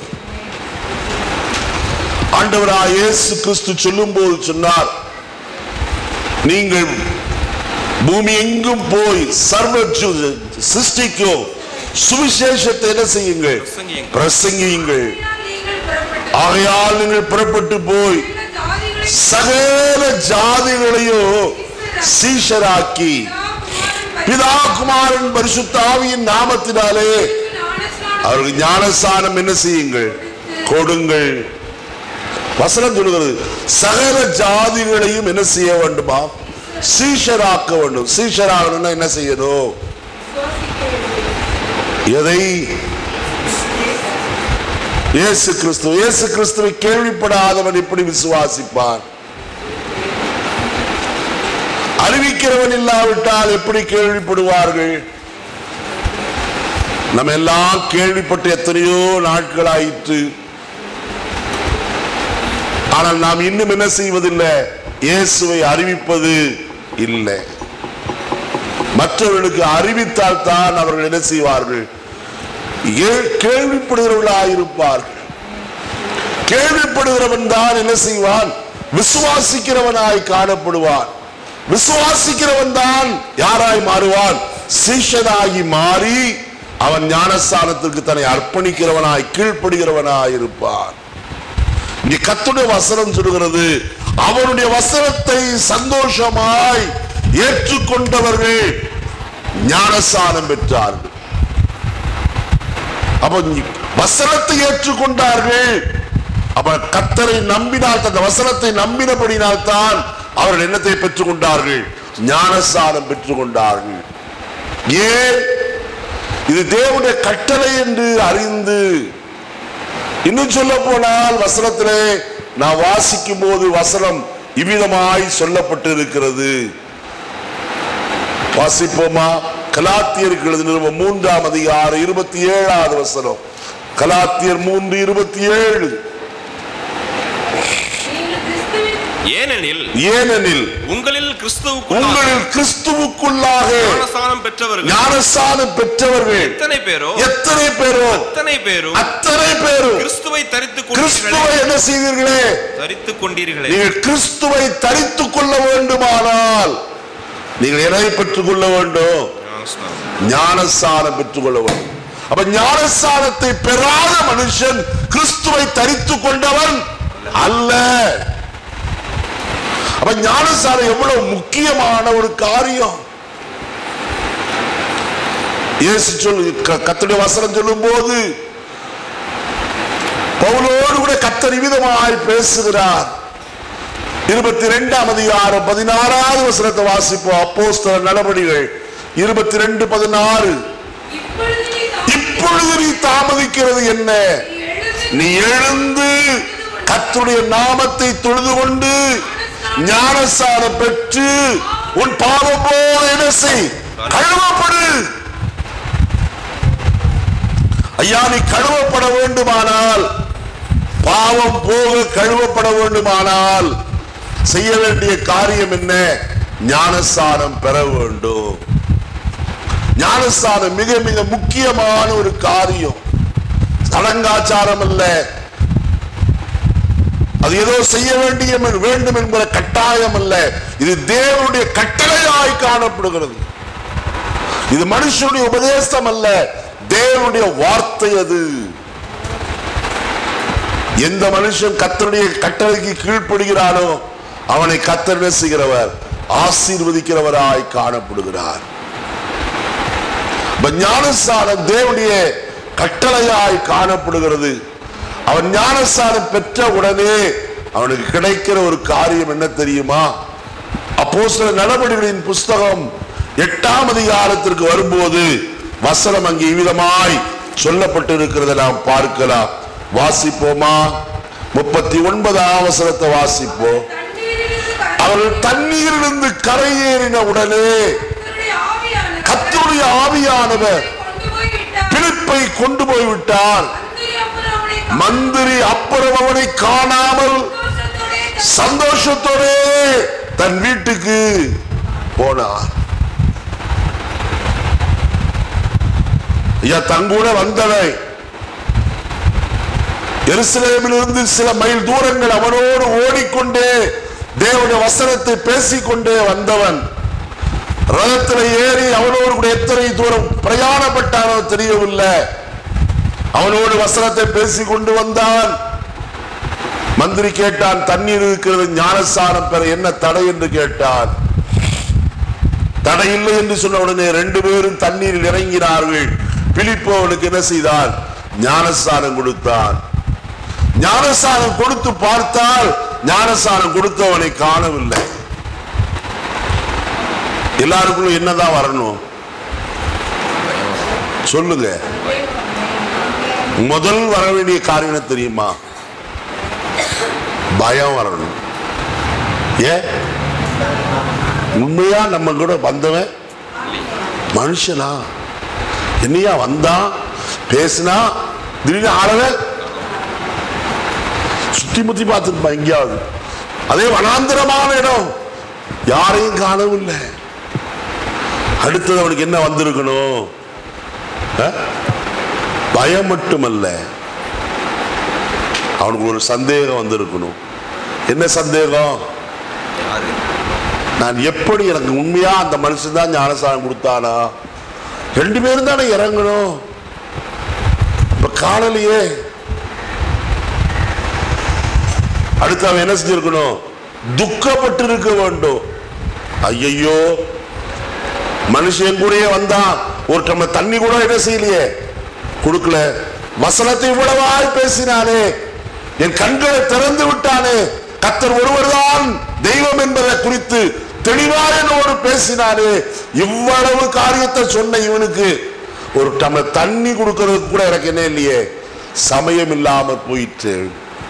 ஆண்டவராய் இயேசு கிறிஸ்து சொல்லும்போது சொன்னார் நீங்கள் பூமி எங்கும் போய் சர்வ ஜு- சிருஷ்டிக்கும் சுவிசேஷத்தை என்ன செய்யுங்கள் பிரசங்கியுங்கள். பிரசங்கியுங்கள் நீங்கள் புறப்பட்டு ஆகையால் நீங்கள் புறப்பட்டு போய் எல்லா ஜாதிகளையும் சகல ஜாதிகளையும் சீஷராக்கி பிதா, குமாரன், பிதா குமாரன் பரிசுத்த ஆவியின் நாமத்தினாலே பரிசுத்த ஞானஸ்நானம் அவருக்கு ஞானஸ்தானம் என்ன செய்யுங்கள் கொடுங்கள் வசனம் சொல்லுகிறது சகல ஜாதிகளையும் என்ன செய்ய வேண்டுமா சீஷராக்க வேண்டும் சீஷராகணும்னா என்ன செய்யணும் விசுவாசிக்க வேண்டும். எதை இயேசு கிறிஸ்து இயேசு கிறிஸ்துவை கேள்விப்படாதவன் எப்படி விசுவாசிப்பான் அறிவிக்கிறவன் இல்லாவிட்டால் எப்படி கேள்விப்படுவார்கள் நம்ம எல்லாம் கேள்விப்பட்டு எத்தனையோ நாட்கள் ஆயிற்று ஆனால் நாம் இன்னும் என்ன செய்வதில்லை இயேசுவை அறிவிப்பது இல்லை மற்றவர்களுக்கு அறிவித்தால் தான் அவர்கள் என்ன செய்வார்கள் ஏ- கேள்விப்படுகிறவர்களாயிருப்பார்கள் கேள்விப்படுகிறவன் தான் என்ன செய்வான் விசுவாசிக்கிறவனாய் காணப்படுவான் விசுவாசிக்கிறவன் தான் யாராய் மாறுவான் சீஷனாகி மாறி அவன் ஞானஸ்தானத்திற்கு தன்னை அர்ப்பணிக்கிறவனாய் கீழ்ப்படுகிறவனாய் இருப்பான் இங்கே கத்துடைய வசனம் சொல்லுகிறது அவருடைய வசனத்தை சந்தோஷமாய் ஏற்றுக்கொண்டவர்கள் ஞானஸ்தானம் பெற்றார்கள் அப்ப நீ- வசனத்தை ஏற்றுக்கொண்டார்கள் அப்ப கத்தரை நம்பினால் அந்த வசனத்தை நம்பினபடினால் தான் அவர்கள் என்னத்தை பெற்றுக் கொண்டார்கள் ஞானஸ்தானம் பெற்றுக் கொண்டார்கள் ஏன் இது தேவனுடைய கட்டளை என்று அறிந்து இன்னும் சொல்ல போனால் வசனத்திலே நான் வாசிக்கும் போது வசனம் இவ்விதமாய் சொல்லப்பட்டு இருக்கிறது வாசிப்போமா கலாத்தியருக்கு எழுதின மூன்றாம் அதிகாரம் இருபத்தி ஏழாவது வசனம் கலாத்தியர் மூன்று இருபத்தி ஏழு நீங்கள் கிறிஸ்துவின் ஏனெனில் ஏனெனில் உங்களில் கிறிஸ்துவுக்குள்ளாக உங்களில் கிறிஸ்துவுக்குள்ளாக ஞானஸ்நானம் பெற்றவர்கள் ஞானஸ்தானம் பெற்றவர்கள் எத்தனை பேரோ எத்தனை பேரோ அத்தனை பேரும் அத்தனை பேரும் கிறிஸ்துவை தரித்துக் கொண்டீர்களே கிறிஸ்துவை என்ன செய்தீர்களே தரித்துக் கொண்டீர்களே நீங்கள் கிறிஸ்துவை தரித்துக் கொள்ள வேண்டுமானால் நீங்கள் எதை பெற்றுக் கொள்ள வேண்டும் ஞானஸ்நானம். ஞானஸ்தானம் பெற்றுக் கொள்ள வேண்டும் அப்ப ஞானஸ்தானத்தை பெறாத மனுஷன் கிறிஸ்துவை தரித்துக் கொண்டவன் அல்ல அப்ப ஞானஸ்தானம் எவ்வளவு முக்கியமான ஒரு காரியம் இயேசு சொல்லு க- கர்த்தருடைய வசனம் சொல்லும் போது பவுலோடு கூட கத்தர் விதமாய் பேசுகிறார் இருபத்தி ரெண்டாம் அதிகாரம் பதினாறாவது வசனத்தை வாசிப்போம் அப்போஸ்தல நடவடிகள் இருபத்தி ரெண்டு பதினாறு இப்பொழுது நீ இப்பொழுது நீ தாமதிக்கிறது என்ன எழுந்து நீ எழுந்து கர்த்தருடைய நாமத்தை தொழுது கொண்டு ஞானசாரம் பெற்று உன் பாவம் போல என்ன செய் கழுவப்படு ஐயா நீ கழுவப்பட வேண்டுமானால் பாவம் போக கழுவப்பட வேண்டுமானால் செய்ய வேண்டிய காரியம் என்ன ஞானசாரம் பெற வேண்டும் ஞானஸ்தானம் மிக மிக முக்கியமான ஒரு காரியம் சடங்காச்சாரம் அல்ல அது ஏதோ செய்ய வேண்டிய வேண்டும் என்கிற கட்டாயம் அல்ல இது தேவனுடைய கட்டளையாய் காணப்படுகிறது இது மனுஷனுடைய உபதேசம் அல்ல தேவனுடைய வார்த்தை அது எந்த மனுஷன் கத்தருடைய கட்டளைக்கு கீழ்ப்படுகிறானோ அவனை கத்தர் என்ன செய்கிறவர் ஆசீர்வதிக்கிறவராய் காணப்படுகிறார் இப்ப ஞானஸ்தானம் தேவனுடைய கட்டளையாய் காணப்படுகிறது அவன் ஞானஸ்தானம் பெற்ற உடனே அவனுக்கு கிடைக்கிற ஒரு காரியம் என்ன தெரியுமா அப்போ சில நடவடிக்கைகளின் புஸ்தகம் எட்டாம் அதிகாரத்திற்கு வரும்போது வசனம் அங்கே விதமாய் சொல்லப்பட்டு இருக்கிறதை நாம் பார்க்கலாம் வாசிப்போமா முப்பத்தி ஒன்பதாம் வசனத்தை வாசிப்போம் தண்ணீரிலிருந்து அவர்கள் தண்ணீரிலிருந்து கரையேறின உடனே கர்த்தருடைய ஆவியானவர் கர்த்தருடைய ஆவியானவர் கொண்டு போய் விட்டார் பிலிப்பை கொண்டு போய் விட்டார் மந்திரி அப்புறம் அவனை மந்திரி அப்புறம் அவனை காணாமல் சந்தோஷத்தோடே சந்தோஷத்தோடே தன் வீட்டுக்கு போனார் ஐயா தங்கூட வந்தவன் எருசலேமிலிருந்து சில மைல் தூரங்கள் அவனோடு ஓடிக்கொண்டே தேவனுடைய வசனத்தை பேசிக்கொண்டே வந்தவன் ரதத்தில் ஏறி அவனோடு கூட எத்தனை தூரம் பிரயாணப்பட்டானோ தெரியவில்லை அவனோடு வசனத்தை பேசிக் கொண்டு வந்தான் மந்திரி கேட்டான் தண்ணீர் இருக்கிறது ஞானசாரம் பெற என்ன தடை என்று கேட்டான் தடை இல்லை என்று சொன்ன உடனே ரெண்டு பேரும் தண்ணீரில் இறங்கினார்கள் பிலிப்பு அவனுக்கு என்ன செய்தான் ஞானஸ்தானம் கொடுத்தான் ஞானஸ்தானம் கொடுத்து பார்த்தால் ஞானஸ்தானம் கொடுத்தவனை காணவில்லை எல்லாருக்குள்ளும் என்னதான் வரணும் சொல்லுங்க முதல் வர வேண்டிய காரியம் என்ன தெரியுமா பயம் வரணும் ஏன் உண்மையா நம்ம கூட வந்தவன் மனுஷனா என்னையா வந்தான் பேசினா திடீர்னு ஆளவே சுத்தி முத்தி பார்த்துருப்பான் எங்கேயாவது அதே வனாந்திரமான இடம் யாரையும் காணவில்லை அடுத்தது அவனுக்கு என்ன வந்திருக்கணும் அஹ்? பயம் மட்டுமல்ல அவனுக்கு ஒரு சந்தேகம் வந்திருக்கணும் என்ன சந்தேகம் யாரு நான் எப்படி எனக்கு உண்மையா அந்த மனுஷன் தான் ஞானசாரம் கொடுத்தானா ரெண்டு பேரும் தானே இறங்கணும் இப்ப காணலையே அடுத்து அவன் என்ன செஞ்சிருக்கணும் துக்கப்பட்டு இருக்க வேண்டும் ஐயையோ மனுஷன் கூடயே வந்தான் ஒரு டம்ளர் தண்ணி கூட என்ன செய்யலையே கொடுக்கல வசனத்தை இவ்வளவாய் பேசினானே என் கண்களை திறந்து விட்டானே கத்தர் ஒருவர்தான் தெய்வம் என்பதை குறித்து தெளிவாக என்னோடு பேசினானே இவ்வளவு காரியத்தை சொன்ன இவனுக்கு ஒரு டம்ளர் தண்ணி கொடுக்கறதுக்கு கூட எனக்கு என்ன இல்லையே சமயம் இல்லாம போயிற்று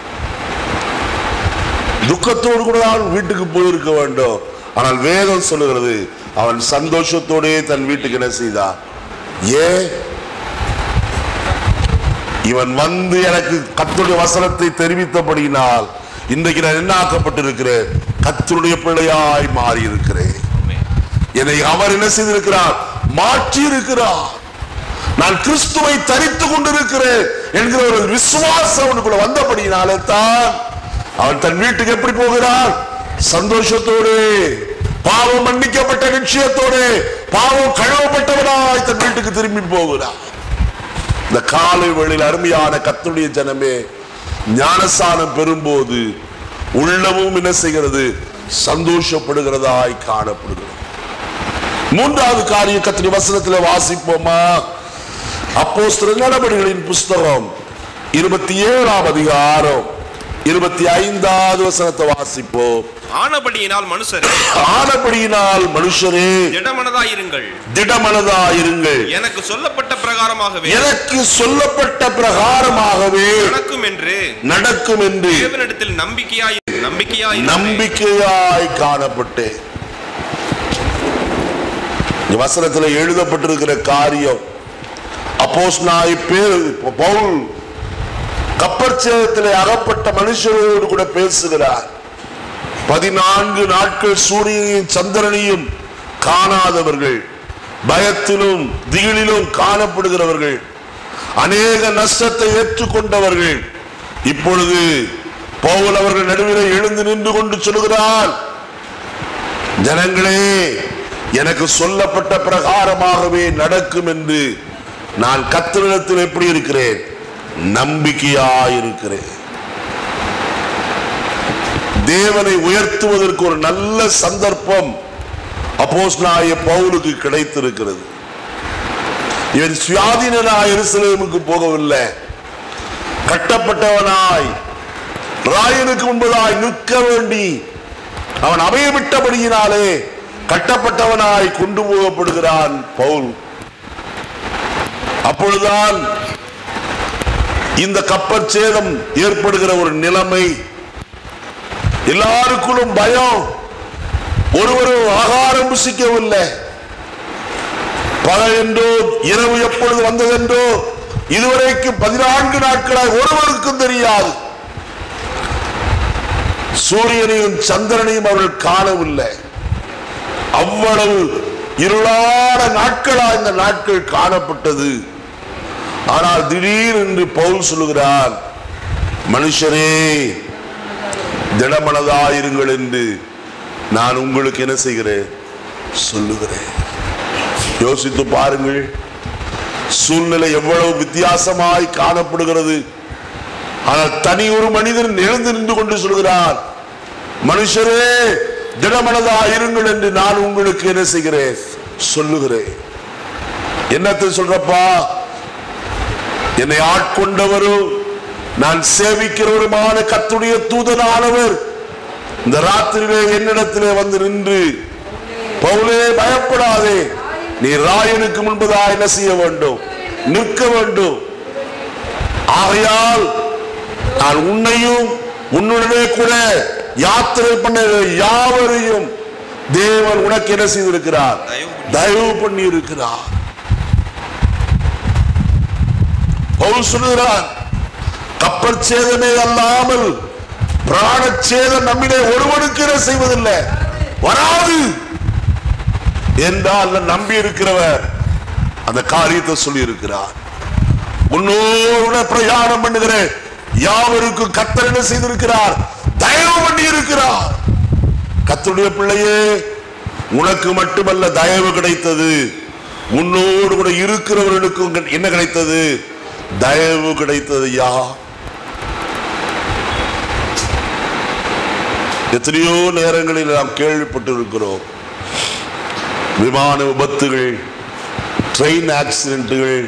துக்கத்தோடு கூட அவன் வீட்டுக்கு போயிருக்க வேண்டும் ஆனால் வேதம் சொல்லுகிறது அவன் சந்தோஷத்தோடே தன் வீட்டுக்கு என்ன செய்தான் ஏன் இவன் வந்து எனக்கு கத்துடைய வசனத்தை தெரிவித்தபடியினால் இன்றைக்கு நான் என்ன ஆக்கப்பட்டிருக்கிறேன் கத்தருடைய பிள்ளையாய் மாறி இருக்கிறேன் என்னை அவர் என்ன செய்திருக்கிறார் மாற்றி இருக்கிறார் நான் கிறிஸ்துவை தரித்து கொண்டிருக்கிறேன் என்கிற ஒரு விசுவாசம் அவனுக்குள்ள வந்தபடியினாலே தான் அவன் தன் வீட்டுக்கு எப்படி போகிறான் சந்தோஷத்தோடு பாவம் மன்னிக்கப்பட்ட நிச்சயத்தோடு பாவம் கழுவப்பட்டவனாய் தன் வீட்டுக்கு திரும்பி போகிறான் இந்த காலை வேளையில் அருமையான கத்துடைய ஜனமே ஞானசானம் பெறும்போது உள்ளமும் என்ன செய்கிறது சந்தோஷப்படுகிறதாய் காணப்படுகிறது மூன்றாவது காரியம் கத்திரி வசனத்தில் வாசிப்போமா அப்போஸ்தலர் நடவடிக்கைகளின் புஸ்தகம் இருபத்தி ஏழாம் அதிகாரம் இருபத்தி ஐந்தாவது வசனத்தை வாசிப்போம் ஆனபடியினால் மனுஷரே ஆனபடியினால் மனுஷரே திடமனதாயிருங்கள் திடமனதாயிருங்கள் எனக்கு சொல்லப்பட்ட பிரகாரமாகவே எனக்கு சொல்லப்பட்ட பிரகாரமாகவே நடக்கும் என்று நடக்கும் என்று தேவனிடத்தில் நம்பிக்கையாய் நம்பிக்கையாய் நம்பிக்கையாய் காணப்பட்டேன் இந்த வசனத்தில் எழுதப்பட்டிருக்கிற காரியம் அப்போஸ் பேர் பவுல் கப்பற்சேதத்தில் அகப்பட்ட மனுஷரோடு கூட பேசுகிறார் பதினான்கு நாட்கள் சூரியனையும் சந்திரனையும் காணாதவர்கள் பயத்திலும் திகிலிலும் காணப்படுகிறவர்கள் அநேக நஷ்டத்தை ஏற்றுக்கொண்டவர்கள் இப்பொழுது பவுல் அவர்கள் நடுவில் எழுந்து நின்று கொண்டு சொல்கிறார் ஜனங்களே எனக்கு சொல்லப்பட்ட பிரகாரமாகவே நடக்கும் என்று நான் கத்திரிடத்தில் எப்படி இருக்கிறேன் நம்பிக்கையாயிருக்கிறேன் தேவனை உயர்த்துவதற்கு ஒரு நல்ல சந்தர்ப்பம் அப்போஸ்தலனாகிய பவுலுக்கு கிடைத்திருக்கிறது இவன் சுயாதீனனாய் எருசலேமுக்கு போகவில்லை கட்டப்பட்டவனாய் ராயனுக்கு முன்பதாய் நிற்க வேண்டி அவன் அபயமிட்டபடியினாலே கட்டப்பட்டவனாய் கொண்டு போகப்படுகிறான் பவுல் அப்பொழுதுதான் இந்த கப்பற் சேதம் ஏற்படுகிற ஒரு நிலைமை எல்லாருக்குள்ளும் பயம் ஒருவரும் ஆகாரம் புசிக்கவில்லை பகல் என்றோ இரவு எப்பொழுது வந்ததென்றோ இதுவரைக்கும் பதினான்கு நாட்களாய் ஒருவருக்கும் தெரியாது சூரியனையும் சந்திரனையும் அவர்கள் காணவில்லை அவ்வளவு இருளான நாட்களா இந்த நாட்கள் காணப்பட்டது ஆனால் திடீரென்று பவுல் சொல்லுகிறார் மனுஷரே திடமனதாயிருங்கள் என்று நான் உங்களுக்கு என்ன செய்கிறேன் சொல்லுகிறேன் யோசித்து பாருங்கள் சூழ்நிலை எவ்வளவு வித்தியாசமாய் காணப்படுகிறது ஆனால் தனி ஒரு மனிதன் எழுந்து நின்று கொண்டு சொல்கிறார் மனுஷரே திடமனதாயிருங்கள் என்று நான் உங்களுக்கு என்ன செய்கிறேன் சொல்லுகிறேன் என்னத்தை சொல்றப்பா என்னை ஆட்கொண்டவரும் நான் சேவிக்கிறவருமான கத்துடைய தூதனானவர் இந்த ராத்திரியிலே என்னிடத்திலே வந்து நின்று பவுலே பயப்படாதே நீ ராயனுக்கு முன்பதா என்ன செய்ய வேண்டும் நிற்க வேண்டும் ஆகையால் நான் உன்னையும் உன்னுடனே கூட யாத்திரை பண்ண யாவரையும் தேவன் உனக்கு என்ன செய்திருக்கிறார் தயவு பண்ணி இருக்கிறார் பவுல் சொல்லுகிறார் கப்பல் சேதமே அல்லாமல் பிராண சேதம் நம்மிலே ஒருவனுக்கு என்ன செய்வதில்லை வராது என்றால் நம்பி இருக்கிறவர் அந்த காரியத்தை சொல்லி இருக்கிறார் உன்னோட பிரயாணம் பண்ணுகிற யாவருக்கும் கத்தர் என்ன செய்திருக்கிறார் தயவு பண்ணி இருக்கிறார் கத்தருடைய பிள்ளையே உனக்கு மட்டுமல்ல தயவு கிடைத்தது உன்னோடு கூட இருக்கிறவர்களுக்கும் என்ன கிடைத்தது தயவு கிடைத்தது யா எத்தனையோ நேரங்களில் நாம் கேள்விப்பட்டிருக்கிறோம் விமான விபத்துகள் ட்ரெயின் ஆக்சிடென்ட்டுகள்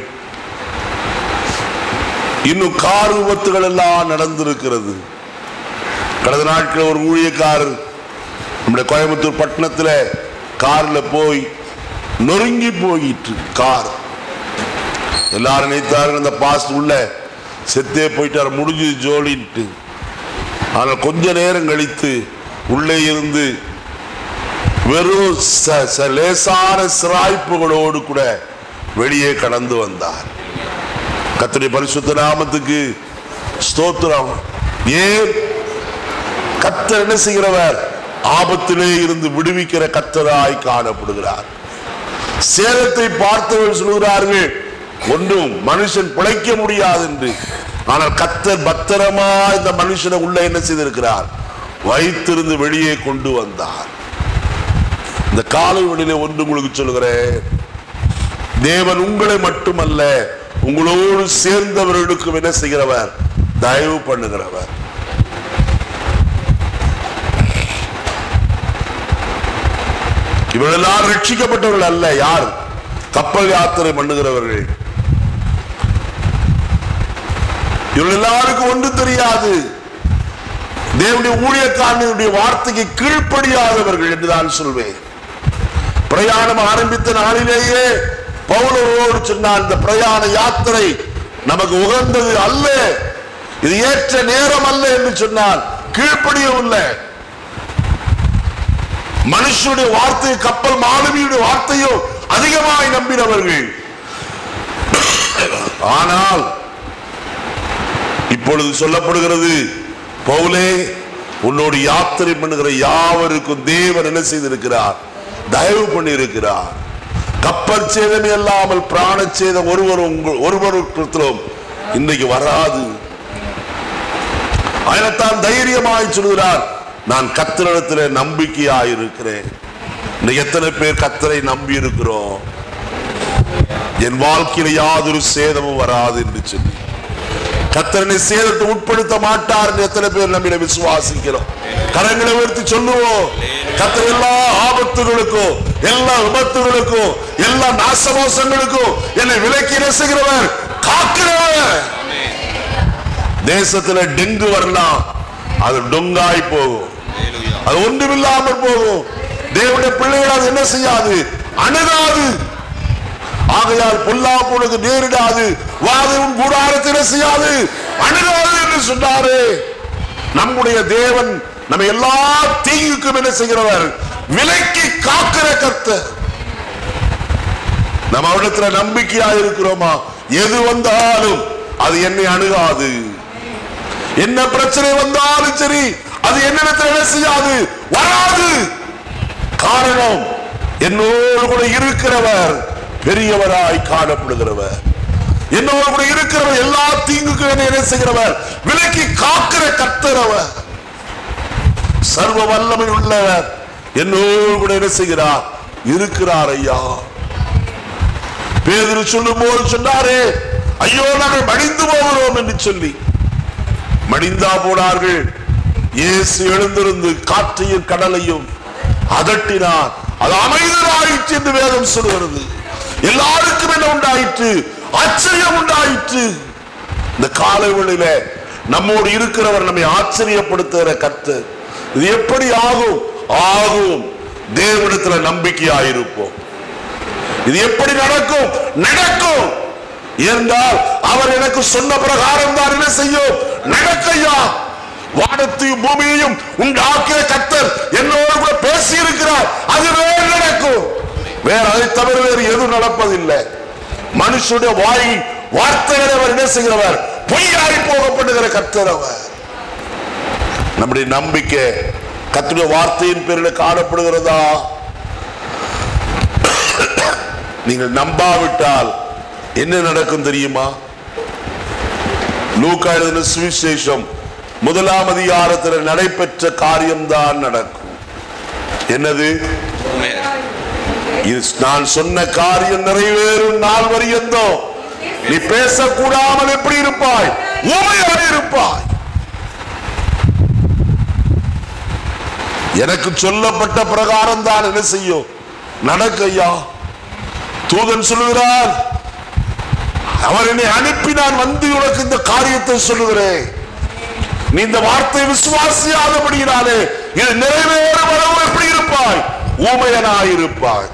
இன்னும் கார் விபத்துகள் எல்லாம் நடந்திருக்கிறது கடந்த நாட்கள் ஒரு ஊழியக்காரர் நம்முடைய கோயம்புத்தூர் பட்டணத்தில் கார்ல போய் நொறுங்கி போயிட்டு கார் எல்லாரும் நினைத்தார்கள் அந்த பாஸ்ட் உள்ள செத்தே போயிட்டார் முடிஞ்சு ஜோலின்ட்டு ஆனால் கொஞ்ச நேரம் கழித்து உள்ளே இருந்து வெறும் ச- ச- லேசான சிராய்ப்புகளோடு கூட வெளியே கடந்து வந்தார் கர்த்தருடைய பரிசுத்த நாமத்துக்கு ஸ்தோத்திரம் ஏன் கத்தர் என்ன செய்கிறவர் ஆபத்திலே இருந்து விடுவிக்கிற கத்தராய் காணப்படுகிறார் சேதத்தை பார்த்தவர்கள் சொல்கிறார்கள் ஒன்றும் மனுஷன் பிழைக்க முடியாது என்று ஆனால் கத்தர் பத்திரமா இந்த மனுஷனை உள்ள என்ன செய்திருக்கிறார் வைத்திருந்து வெளியே கொண்டு வந்தார் இந்த காலை வழியிலே ஒன்று உங்களுக்கு சொல்லுகிறேன் தேவன் உங்களை மட்டுமல்ல உங்களோடு சேர்ந்தவர்களுக்கும் என்ன செய்கிறவர் தயவு பண்ணுகிறவர் இவர்களெல்லாம் ரட்சிக்கப்பட்டவர்கள் அல்ல யார் கப்பல் யாத்திரை பண்ணுகிறவர்கள் இவர்கள் எல்லாருக்கும் ஒன்றும் தெரியாது தேவனுடைய ஊழியக்காரனுடைய வார்த்தைக்கு கீழ்ப்படியாதவர்கள் என்று நான் சொல்வேன் பிரயாணம் ஆரம்பித்த நாளிலேயே பவுலரோடு சொன்னார் இந்த பிரயாண யாத்திரை நமக்கு உகந்தது அல்ல இது ஏற்ற நேரம் அல்ல என்று சொன்னார் கீழ்ப்படியவில்லை மனுஷனுடைய வார்த்தை கப்பல் மாணவியுடைய வார்த்தையோ அதிகமாய் நம்பினவர்கள் ஆனால் இப்பொழுது சொல்லப்படுகிறது பவுலே உன்னோடு யாத்திரை பண்ணுகிற யாவருக்கும் தேவன் என்ன செய்திருக்கிறார் தயவு பண்ணி இருக்கிறார் கப்பல் சேதம் இல்லாமல் பிராண சேதம் ஒருவர் உங்கள் ஒருவருக்கும் இன்றைக்கு வராது அதனைத்தான் தைரியமாய் சொல்கிறார் நான் கத்திரிடத்தில் நம்பிக்கையாய் இருக்கிறேன் இன்னைக்கு எத்தனை பேர் கத்தரை நம்பி இருக்கிறோம் என் வாழ்க்கையில யாதொரு சேதமும் வராது என்று சொல்லி கத்தரனை சேதத்தை உட்படுத்த மாட்டார் என்று எத்தனை பேர் நம்மிட விசுவாசிக்கிறோம் கரங்களை உயர்த்தி சொல்லுவோம் கத்தர் எல்லா ஆபத்துகளுக்கும் எல்லா விபத்துகளுக்கும் எல்லா நாசமோசங்களுக்கும் என்னை விலக்கி ரசிக்கிறவர் காக்கிறவர் தேசத்துல டெங்கு வரலாம் அது டொங்காய் போகும் அது ஒன்றுமில்லாமல் போகும் தேவனுடைய பிள்ளைகள் அது என்ன செய்யாது அணுகாது ஆகையால் பொல்லாப்புனக்கு நேரிடாது வாதவும் கூடாரத்தில் என்ன செய்யாது அணுகாது என்று சொன்னாரு நம்முடைய தேவன் நம்ம எல்லா தீங்குக்கும் என்ன செய்கிறவர் விலக்கி காக்கிற கர்த்தர் நம்ம அவரிடத்துல நம்பிக்கையா இருக்கிறோமா எது வந்தாலும் அது என்னை அணுகாது என்ன பிரச்சனை வந்தாலும் சரி அது என்னிடத்தில் என்ன செய்யாது வராது காரணம் என்னோடு கூட இருக்கிறவர் பெரியவராய் காணப்படுகிறவர் என்னோடு கூட இருக்கிறவர் எல்லா தீங்குக்கும் என்னை என்ன செய்கிறவர் விலக்கி காக்கிற கர்த்தரவர் சர்வ வல்லமை உள்ளவர் என்னோடு கூட என்ன செய்கிறார் இருக்கிறார் ஐயா பேதுரு சொல்லும் போது சொன்னாரே ஐயோ நாங்கள் மடிந்து போகிறோம் என்று சொல்லி மடிந்தா போனார்கள் இயேசு எழுந்திருந்து காற்றையும் கடலையும் அதட்டினார் அது அமைதலாயிற்று என்று வேதம் சொல்கிறது எல்லாருக்கும் என்ன உண்டாயிற்று ஆச்சரியம் உண்டாயிற்று இந்த காலை வேளையில நம்மோடு இருக்கிறவர் நம்மை ஆச்சரியப்படுத்துகிற கர்த்தர் இது எப்படி ஆகும் ஆகும் தேவனிடத்துல நம்பிக்கையாயிருப்போம் இது எப்படி நடக்கும் நடக்கும் என்றால் அவர் எனக்கு சொன்ன பிரகாரம் தான் என்ன செய்யும் நடக்கையா வானத்தையும் பூமியையும் உண்டாக்கிய கத்தர் என்னோடு கூட பேசி இருக்கிறார் அது வேறு நடக்கும் வேற அதை தவிர வேறு எதுவும் நடப்பதில்லை மனுஷனுடைய வாய் வார்த்தைகளை அவர் என்ன செய்கிறவர் பொய்யாய் போகப்படுகிற கத்தர் அவர் நம்முடைய நம்பிக்கை கத்துடைய வார்த்தையின் பேரில் காணப்படுகிறதா நீங்கள் நம்பாவிட்டால் என்ன நடக்கும் தெரியுமா லூக்கா எழுதின சுவிசேஷம் முதலாம் அதிகாரத்தில் நடைபெற்ற காரியம்தான் நடக்கும் என்னது இது நான் சொன்ன காரியம் நிறைவேறும் நாள் வரியந்தோ நீ பேசக்கூடாமல் எப்படி இருப்பாய் ஊமையாக இருப்பாய் எனக்கு சொல்லப்பட்ட பிரகாரம் தான் என்ன செய்யும் நடக்கையா தூதன் சொல்லுகிறார் அவர் என்னை அனுப்பி நான் வந்து உனக்கு இந்த காரியத்தை சொல்லுகிறேன் நீ இந்த வார்த்தை விசுவாசியாதபடியினாலே இது நிறைவேறும் அளவு எப்படி இருப்பாய் ஊமையனாய் இருப்பாய்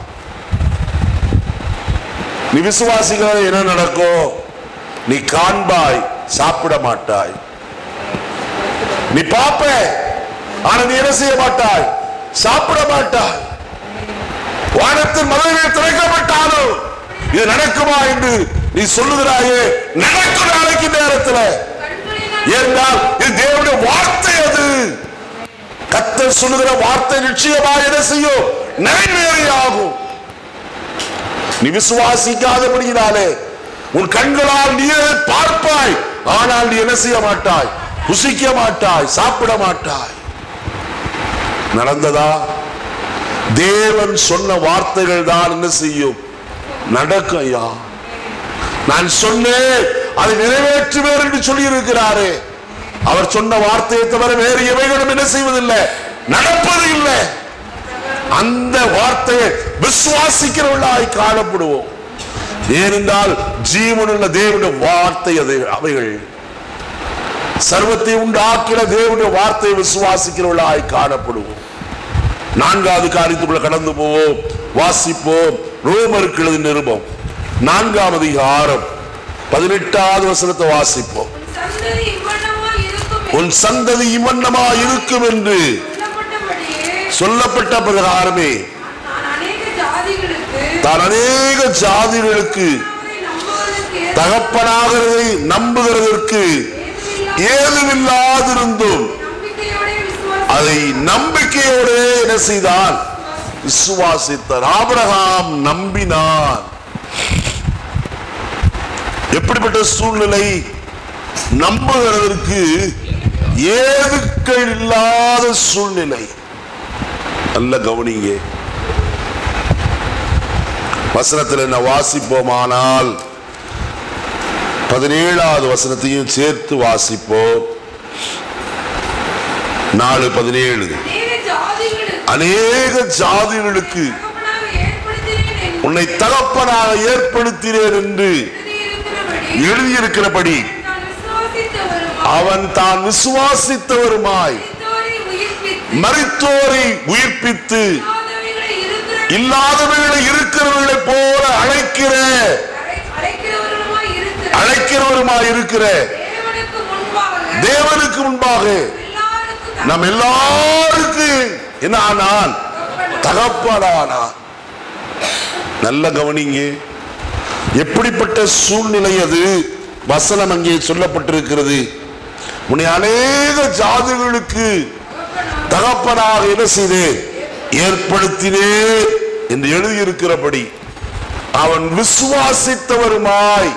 நீ விசுவாசிக்கிற என்ன நடக்கும் நீ காண்பாய் சாப்பிட மாட்டாய் நீ பாப்ப ஆனா நீ என்ன செய்ய மாட்டாய் சாப்பிட மாட்டாய் வானத்தின் மதுரையில் திறக்கப்பட்டாலும் இது நடக்குமா என்று நீ சொல்லுகிறாயே நடக்கும் நாளைக்கு நேரத்தில் ஏனென்றால் இது தேவனுடைய வார்த்தை அது கத்தர் சொல்லுகிற வார்த்தை நிச்சயமாக என்ன செய்யும் நிறைவேறி ஆகும் நீ விசுவாசிக்காதபடியினாலே உன் கண்களால் நீ அதை பார்ப்பாய் ஆனால் நீ என்ன செய்ய மாட்டாய் புசிக்க மாட்டாய் சாப்பிட மாட்டாய் நடந்ததா தேவன் சொன்ன வார்த்தைகள் தான் என்ன செய்யும் நடக்கும் ஐயா நான் சொன்னேன் அதை நிறைவேற்றுவேன் என்று சொல்லி இருக்கிறாரே அவர் சொன்ன வார்த்தையை தவிர வேறு எவைகளும் என்ன செய்வதில்லை நடப்பது இல்லை அந்த வார்த்தையை விசுவாசிக்கிறவர்களாய் காணப்படுவோம் ஏனென்றால் ஜீவனுள்ள தேவனுடைய வார்த்தை அது அவைகள் சர்வத்தை உண்டாக்கின தேவனுடைய வார்த்தையை விசுவாசிக்கிறவர்களாய் காணப்படுவோம் நான்காவது காரியத்துக்குள்ள கடந்து போவோம் வாசிப்போம் ரோமருக்கு எழுதிய நிருபம் நான்காம் அதிகாரம் பதினெட்டாவது வசனத்தை வாசிப்போம் உன் சந்ததி இவ்வண்ணமா இருக்கும் உன் சந்ததி இம்மன்னமா இருக்கும் என்று சொல்லப்பட்டபடியே சொல்லப்பட்ட பிரகாரமே நான் அநேக ஜாதிகளுக்கு தான் அநேக ஜாதிகளுக்கு அவரை நம்புவதற்கு தகப்பனாகிறதை நம்புகிறதற்கு ஏதுமில்லாதிருந்தும் நம்பிக்கையோட விசுவாசம் அதை நம்பிக்கையோடு என்ன செய்தான் விசுவாசித்தார் ஆபிரகாம் நம்பினான் எப்படிப்பட்ட சூழ்நிலை நம்புகிறதற்கு ஏதுக்கள் இல்லாத சூழ்நிலை நல்ல கவனிங்க வசனத்தில் என்ன வாசிப்போமானால் பதினேழாவது வசனத்தையும் சேர்த்து வாசிப்போம் நாலு பதினேழு அநேக ஜாதிகளுக்கு அநேக ஜாதிகளுக்கு தகப்பனாக ஏற்படுத்தினேன் என்று உன்னை தகப்பனாக ஏற்படுத்தினேன் என்று எழுதியிருக்கிறபடி எழுதியிருக்கிறபடி நான் விசுவாசித்தவரும் அவன் தான் விசுவாசித்தவருமாய் மரித்தோரை உயிர்ப்பித்து மரித்தோரை உயிர்ப்பித்து இல்லாதவைகளை இருக்கிற இல்லாதவர்களை இருக்கிறவர்களை போல அழைக்கிற அழை- அழைக்கிறவர்களுமாய் இருக்கிற அழைக்கிறவருமாய் இருக்கிற தேவனுக்கு முன்பாக தேவனுக்கு முன்பாக எல்லாருக்கும் நம் எல்லாருக்கு என்ன ஆனான் தகப்பனானான் நல்ல கவனிங்க எப்படிப்பட்ட சூழ்நிலை அது வசனம் அங்கே சொல்லப்பட்டிருக்கிறது உன்னை அநேக ஜாதிகளுக்கு தகப்பனாக என்ன செய்தேன் ஏற்படுத்தினே என்று எழுதியிருக்கிறபடி அவன் விசுவாசித்தவருமாய்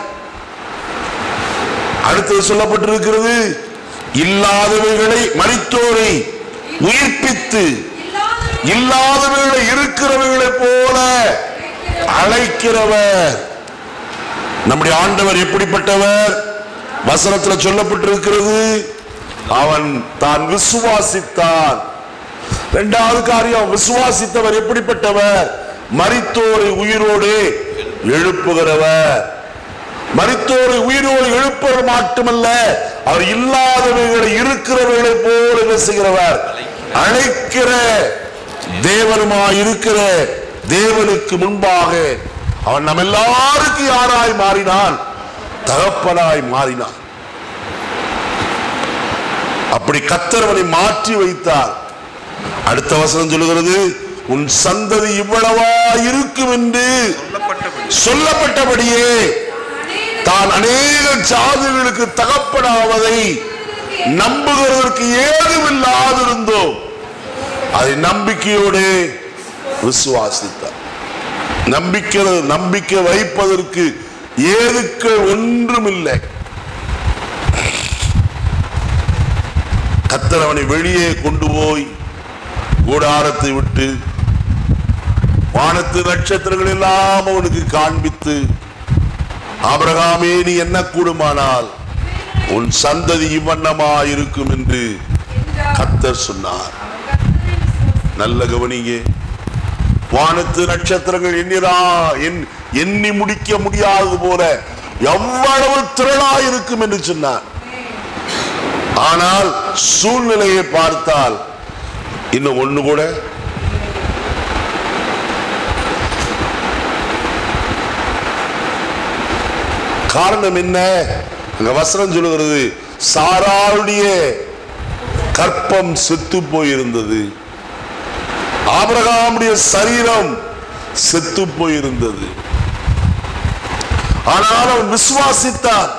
அடுத்தது சொல்லப்பட்டிருக்கிறது இல்லாதவைகளை மரித்தோரை உயிர்ப்பித்து இல்லாதவர்கள் இல்லாதவர்களை இருக்கிறவர்களைப் போல அழைக்கிறவர் நம்முடைய ஆண்டவர் எப்படிப்பட்டவர் வசனத்தில் சொல்லப்பட்டிருக்கிறது அவன் தான் விசுவாசித்தான் இரண்டாவது காரியம் விசுவாசித்தவர் எப்படிப்பட்டவர் மரித்தோரை உயிரோடு எழுப்புகிறவர் மரித்தோரை உயிரோடு எழுப்பவர் மட்டுமல்ல அவர் இல்லாதவைகளை இருக்கிறவர்களை போல என்ன செய்கிறவர் அழைக்கிற தேவனுமாய் இருக்கிற தேவனுக்கு முன்பாக அவன் நம்ம எல்லாருக்கும் யாராய் மாறினான் தகப்பனாய் மாறினான் அப்படி கத்தரவனை மாற்றி வைத்தார் அடுத்த வசனம் சொல்லுகிறது உன் சந்ததி இவ்வளவா இருக்கும் என்று சொல்லப்பட்டபடி சொல்லப்பட்டபடியே அநேக தான் அநேக ஜாதிகளுக்கு தகப்பனாவதை நம்புகிறதற்கு ஏதுமில்லாதிருந்தோம் அதை நம்பிக்கையோடு விசுவாசித்தார் நம்பிக்கை நம்பிக்கை வைப்பதற்கு ஏதுக்கள் ஒன்றுமில்லை கத்தர் அவனை வெளியே கொண்டு போய் கூடாரத்தை விட்டு வானத்து நட்சத்திரங்கள் எல்லாம் அவனுக்கு காண்பித்து ஆபிரகாமே நீ என்ன கூடுமானால் உன் சந்ததி இவ்வண்ணமா இருக்கும் என்று கத்தர் சொன்னார் நல்ல கவனிங்க வானத்து நட்சத்திரங்கள் எண்ணிரா எண் எண்ணி முடிக்க முடியாது போல எவ்வளவு திரளா இருக்கும் என்று சொன்னார் ஆனால் சூழ்நிலையை பார்த்தால் இன்னும் ஒண்ணு கூட காரணம் என்ன அங்க வசனம் சொல்லுகிறது சாராளுடைய கற்பம் செத்து போயிருந்தது ஆபிரகாமுடைய சரீரம் செத்து போயிருந்தது ஆனால் அவன் விசுவாசித்தான்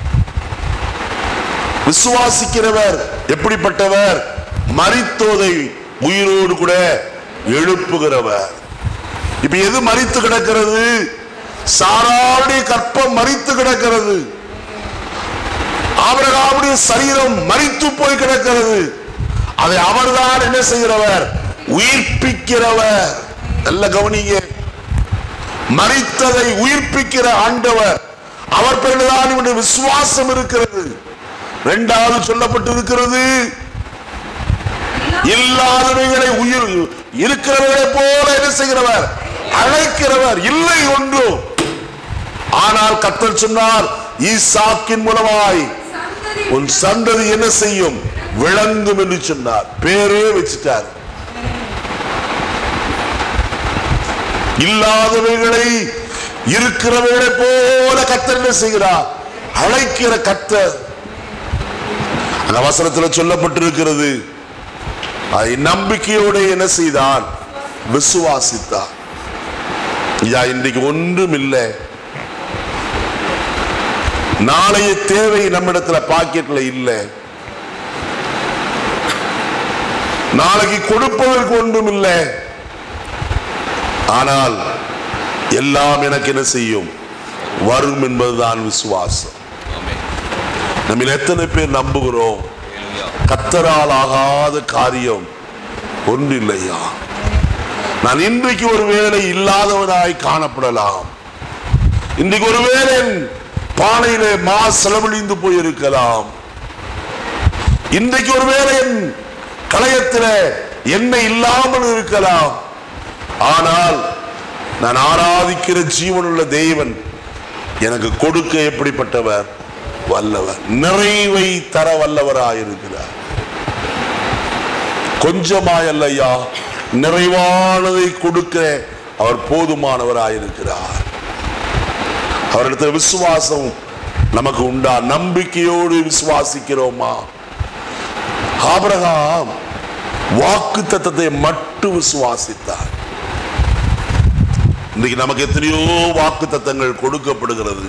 விசுவாசிக்கிறவர் எப்படிப்பட்டவர் மரித்தோதை உயிரோடு கூட எழுப்புகிறவர் இப்ப எது மரித்து கிடக்கிறது சாராவுடைய கற்பம் மரித்து கிடக்கிறது ஆபிரகாமுடைய சரீரம் மரித்து போய் கிடக்கிறது அதை அவர்தான் என்ன செய்கிறவர் உயிர்ப்பிக்கிறவர் நல்ல கவனிங்க மரித்ததை உயிர்ப்பிக்கிற ஆண்டவர் அவர் பேரில்தான் இவனுடைய விசுவாசம் இருக்கிறது இரண்டாவது சொல்லப்பட்டிருக்கிறது இல்லாதவைகளை உயிர் இருக்கிறவர்களை போல என்ன செய்கிறவர் அழைக்கிறவர் இல்லை ஒன்றும் ஆனால் கத்தர் சொன்னார் ஈசாக்கின் மூலமாய் சந்ததி உன் சந்ததி என்ன செய்யும் விளங்கும் என்று சொன்னார் பேரே வச்சுட்டார் இல்லாதவைகளை இருக்கிறவைகளை போல கத்தர் என்ன செய்கிறார் அழைக்கிற கத்தர் அந்த வசனத்தில் சொல்லப்பட்டிருக்கிறது அதை நம்பிக்கையோடு என்ன செய்தான் விசுவாசித்தார் ஐயா இன்றைக்கு ஒன்றும் இல்லை நாளைய தேவை நம்மிடத்துல பாக்கெட்ல இல்லை நாளைக்கு கொடுப்பதற்கு ஒன்றும் இல்லை ஆனால் எல்லாம் எனக்கு என்ன செய்யும் வரும் என்பதுதான் விசுவாசம் நம்ம எத்தனை பேர் நம்புகிறோம் கத்தரால் ஆகாத காரியம் ஒன்றில்லையா நான் இன்றைக்கு ஒரு வேலை இல்லாதவனாய் காணப்படலாம் இன்றைக்கு ஒரு வேலை பானையிலே மா செலவழிந்து போயிருக்கலாம் இன்றைக்கு ஒரு வேலை என் களையத்திலே எண்ணெய் இல்லாமல் இருக்கலாம் ஆனால் நான் ஆராதிக்கிற ஜீவனுள்ள தேவன் எனக்கு கொடுக்க எப்படிப்பட்டவர் வல்லவர் நிறைவை தர வல்லவராயிருக்கிறார் கொஞ்சமாயல்லையா நிறைவானதை கொடுக்க அவர் போதுமானவராயிருக்கிறார் அவரிடத்தில் விசுவாசம் நமக்கு உண்டா நம்பிக்கையோடு விசுவாசிக்கிறோமா ஆபிரகாம் வாக்கு தத்தத்தை மட்டும் விசுவாசித்தார் இன்னைக்கு நமக்கு எத்தனையோ வாக்கு தத்தங்கள் கொடுக்கப்படுகிறது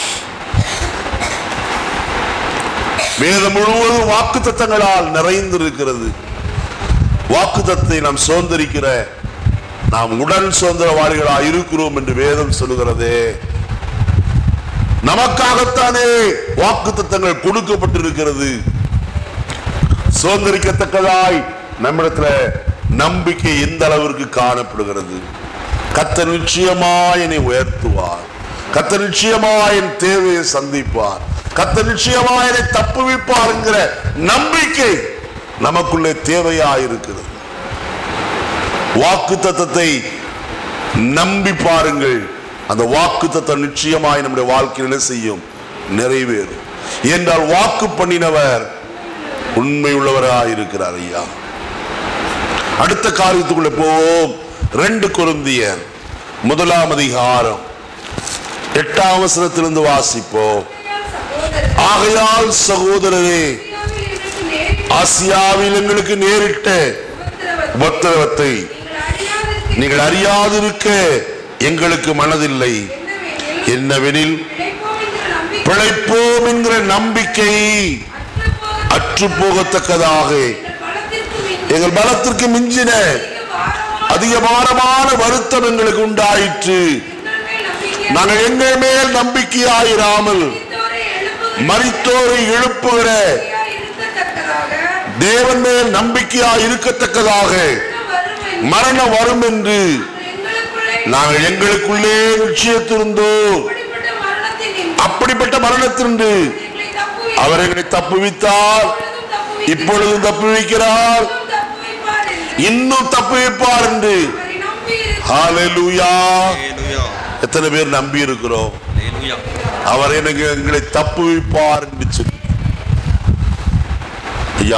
வேதம் முழுவதும் வாக்கு தத்தங்களால் நிறைந்திருக்கிறது வாக்கு தத்தை நாம் சுதந்திரிக்கிற நாம் உடன் சுதந்திரவாளிகளா இருக்கிறோம் என்று வேதம் சொல்லுகிறதே நமக்காகத்தானே வாக்கு தத்தங்கள் கொடுக்கப்பட்டிருக்கிறது சுதந்திரிக்கத்தக்கதாய் நம்மிடத்துல நம்பிக்கை எந்த அளவிற்கு காணப்படுகிறது கத்த நிச்சயமாய் என்னை உயர்த்துவார் கத்த நிச்சயமாய் என் தேவையை சந்திப்பார் கத்த நிச்சயமாய் என்னை தப்புவிப்பார் என்கிற நம்பிக்கை நமக்குள்ளே தேவையாயிருக்கிறது வாக்கு தத்தத்தை நம்பி பாருங்கள் அந்த வாக்கு தத்தம் நிச்சயமாய் நம்முடைய வாழ்க்கையில் என்ன செய்யும் நிறைவேறும் என்றால் வாக்கு பண்ணினவர் உண்மை உள்ளவராயிருக்கிறார் ஐயா அடுத்த காரியத்துக்குள்ள போவோம் ரெண்டு கொருந்தியர் முதலாம் அதிகாரம் எட்டாம் வசனத்திலிருந்து வாசிப்போம் சகோதரர் ஆகையால் சகோதரரே ஆசியாவில் எங்களுக்கு நேரிட்ட ஆசியாவில் எங்களுக்கு நேரிட்ட உபத்திரவத்தை உபத்திரவத்தை நீங்கள் அறியாதிருக்க நீங்கள் அறியாதிருக்க எங்களுக்கு மனதில்லை என்னவெனில் என்னவெனில் பிழைப்போம் என்கிற நம்பிக்கை பிழைப்போம் என்கிற நம்பிக்கை அற்றுப்போக அற்று போகத்தக்கதாக எங்கள் பலத்திற்கு மிஞ்சி எங்கள் பலத்திற்கு மிஞ்சின அதிக பாரமான அதிக பாரமான வருத்தம் எங்களுக்கு உண்டாயிற்று எங்கள் மேல் நம்பிக்கை நாங்கள் எங்கள் மேல் நம்பிக்கையாயிராமல் மரித்தோரை எழுப்புகிற மரித்தோரை எழுப்புகிற இருக்கத்தக்கதாக தேவன் மேல் நம்பிக்கையாய் இருக்கத்தக்கதாக மரணம் வரும் மரணம் வரும் என்று என்று எங்களுக்குள்ளே நாங்கள் எங்களுக்குள்ளே நிச்சயத்திருந்தோம் அப்படிப்பட்ட மரணத்தின் அப்படிப்பட்ட மரணத்திலிருந்து எங்களை தப்புவி அவர் எங்களை தப்புவித்தார் இப்பொழுதும் தப்புவி இப்பொழுதும் தப்புவிக்கிறார் தப்புவிப்பார் என்று இன்னும் தப்புவிப்பார் என்று அவரை நம்பி ஹalleluya Hallelujah. எத்தனை பேர் நம்பி இருக்கிறோம் Hallelujah. அவர் எனக்கு எங்களை தப்புவிப்பார் என்று சொல்லி ஐயா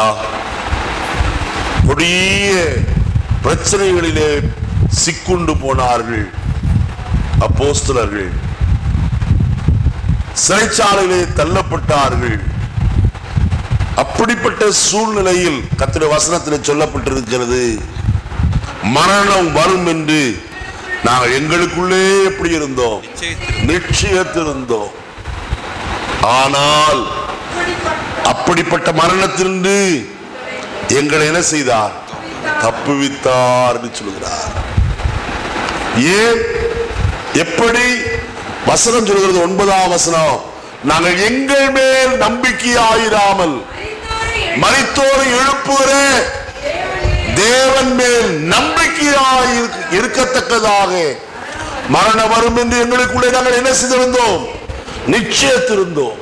கொடிய பிரச்சனைகளிலே சிக்குண்டு போனார்கள் அப்போஸ்தலர்கள் சிறைச்சாலையிலே தள்ளப்பட்டார்கள் அப்படிப்பட்ட சூழ்நிலையில் கத்திர வசனத்தில் சொல்லப்பட்டிருக்கிறது மரணம் வரும் என்று நாங்கள் எங்களுக்குள்ளே எப்படி இருந்தோம் நிச்சயத்திற்கு நிச்சயத்திருந்தோம் ஆனால் அப்படிப்பட்ட மரணத்திலிருந்து எங்களை என்ன செய்தார் தப்புவித்தார் என்று சொல்கிறார் ஏன் எப்படி வசனம் சொல்கிறது ஒன்பதாம் வசனம் நாங்கள் எங்கள் மேல் நம்பிக்கையாயிராமல் மரித்தோரை எழுப்புகிற தேவன் மேல் நம்பிக்கையாய் இருக்க- இருக்கத்தக்கதாக மரணம் வரும் என்று எங்களுக்குள்ளே நாங்கள் என்ன செய்திருந்தோம் நிச்சயத்திருந்தோம்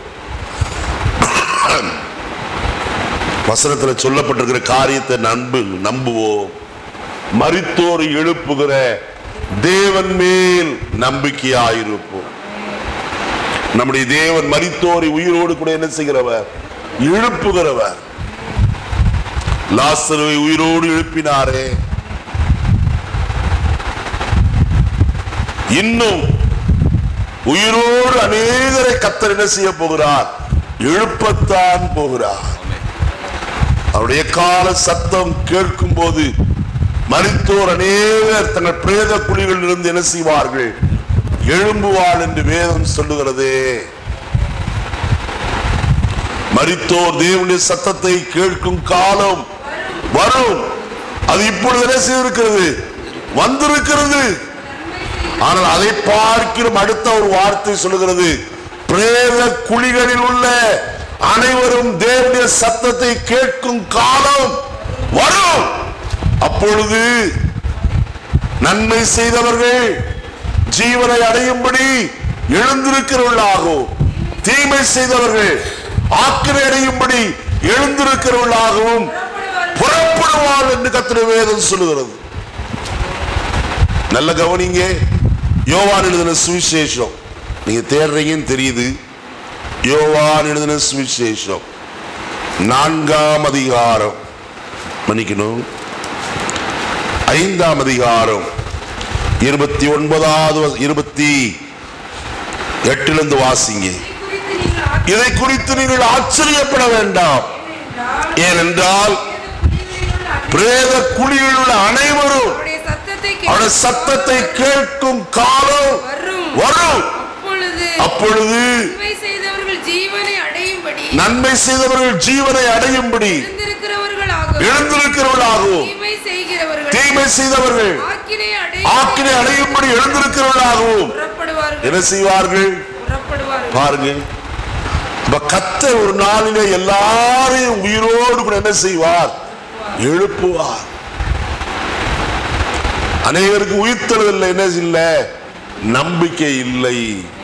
வசனத்தில் சொல்லப்பட்டிருக்கிற காரியத்தை நம்பு நம்புவோம் மரித்தோரை எழுப்புகிற தேவன் மேல் நம்பிக்கையாயிருப்போம் நம்முடைய தேவன் மரித்தோரை உயிரோடு கூட என்ன செய்கிறவர் எழுப்புகிறவர் லாசருவை உயிரோடு எழுப்பினாரே இன்னும் உயிரோடு அநேகரை கத்தர் என்ன செய்ய போகிறார் எழுப்பத்தான் போகிறார் அவருடைய கால சத்தம் கேட்கும் போது மரித்தோர் அநேகர் தங்கள் பிரேத குழிகளில் இருந்து என்ன செய்வார்கள் எழும்புவாள் என்று வேதம் சொல்லுகிறதே மரித்தோர் தேவனுடைய சத்தத்தை கேட்கும் காலம் வரும் அது இப்பொழுது என்ன செய்திருக்கிறது வந்திருக்கிறது ஆனால் அதை பார்க்கிறோம் அடுத்த ஒரு வார்த்தை சொல்லுகிறது பிரேத குழிகளில் உள்ள அனைவரும் தேவனுடைய சத்தத்தை கேட்கும் காலம் வரும் அப்பொழுது நன்மை செய்தவர்கள் ஜீவனை அடையும்படி எழுந்திருக்கிறவர்களாகவும் தீமை செய்தவர்கள் ஆக்கிரை அடையும்படி எழுந்திருக்கிறவர்களாகவும் புறப்படுவாள் என்று கத்திர வேதம் சொல்லுகிறது நல்ல கவனிங்க யோவான் எழுதின சுவிசேஷம் நீங்க தேடுறீங்கன்னு தெரியுது யோவான் எழுதின சுவிசேஷம் நான்காம் அதிகாரம் மன்னிக்கணும் ஐந்தாம் அதிகாரம் இருபத்தி ஒன்பதாவது வ- இருபத்தி எட்டிலிருந்து வாசிங்க இதை குறித்து நீங்கள் இதை குறித்து நீங்கள் ஆச்சரியப்பட ஆச்சரியப்பட வேண்டாம் வேண்டாம். ஏனென்றால் பிரேத குழிகளில் உள்ள பிரேத குழியில் உள்ள அனைவரும் அனைவரும் அவருடைய சத்தத்தை அவருடைய சத்தத்தை கேட்கும் காலம் வரும் வரும் அப்பொழுது அப்பொழுது நன்மை செய்தவர்கள் ஜீவனை அடையும்படி நன்மை செய்தவர்கள் ஜீவனை அடையும்படி எழுந்திருக்கிறவர்களாக எழுந்திருக்கிறவர்களாகவும் தீமை செய்கிறவர்கள் தீமை செய்தவர்கள் ஆக்கினை ஆக்கினை அடையும்படி எழுந்திருக்கிறவர்களாகவும் புறப்படுவார்கள் என்ன செய்வார்கள் புறப்படுவார்கள் பாருங்க இப்ப கத்தர் ஒரு நாளிலே எல்லாரையும் உயிரோடு கூட என்ன செய்வார் எழுப்புவார் அநேகருக்கு உயிர்த்தெழுதல் என்ன இல்லை நம்பிக்கை இல்லை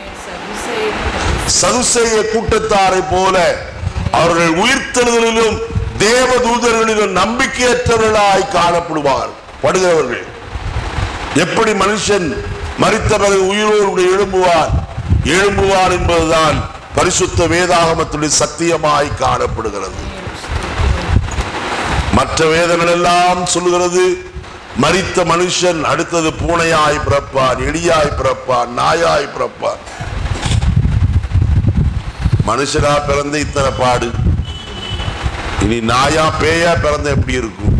சதுசேய கூட்டத்தாரை போல அவர்கள் உயிர்த்தெழுதலிலும் தேவ தூதர்களிலும் நம்பிக்கையற்றவர்களாய் காணப்படுவார் படுகிறவர்கள் எப்படி மனுஷன் மரித்த பிறகு உயிரோடு கூட எழும்புவார் எழும்புவார் என்பதுதான் பரிசுத்த வேதாகமத்துடைய சத்தியமாய் காணப்படுகிறது மற்ற வேதங்கள் எல்லாம் சொல்லுகிறது மரித்த மனுஷன் அடுத்தது பூனையாய் பிறப்பான் எலியாய் பிறப்பான் நாயாய் பிறப்பான் மனுஷனா பிறந்த இத்தனை பாடு இனி நாயா பேயா பிறந்த எப்படி இருக்கும்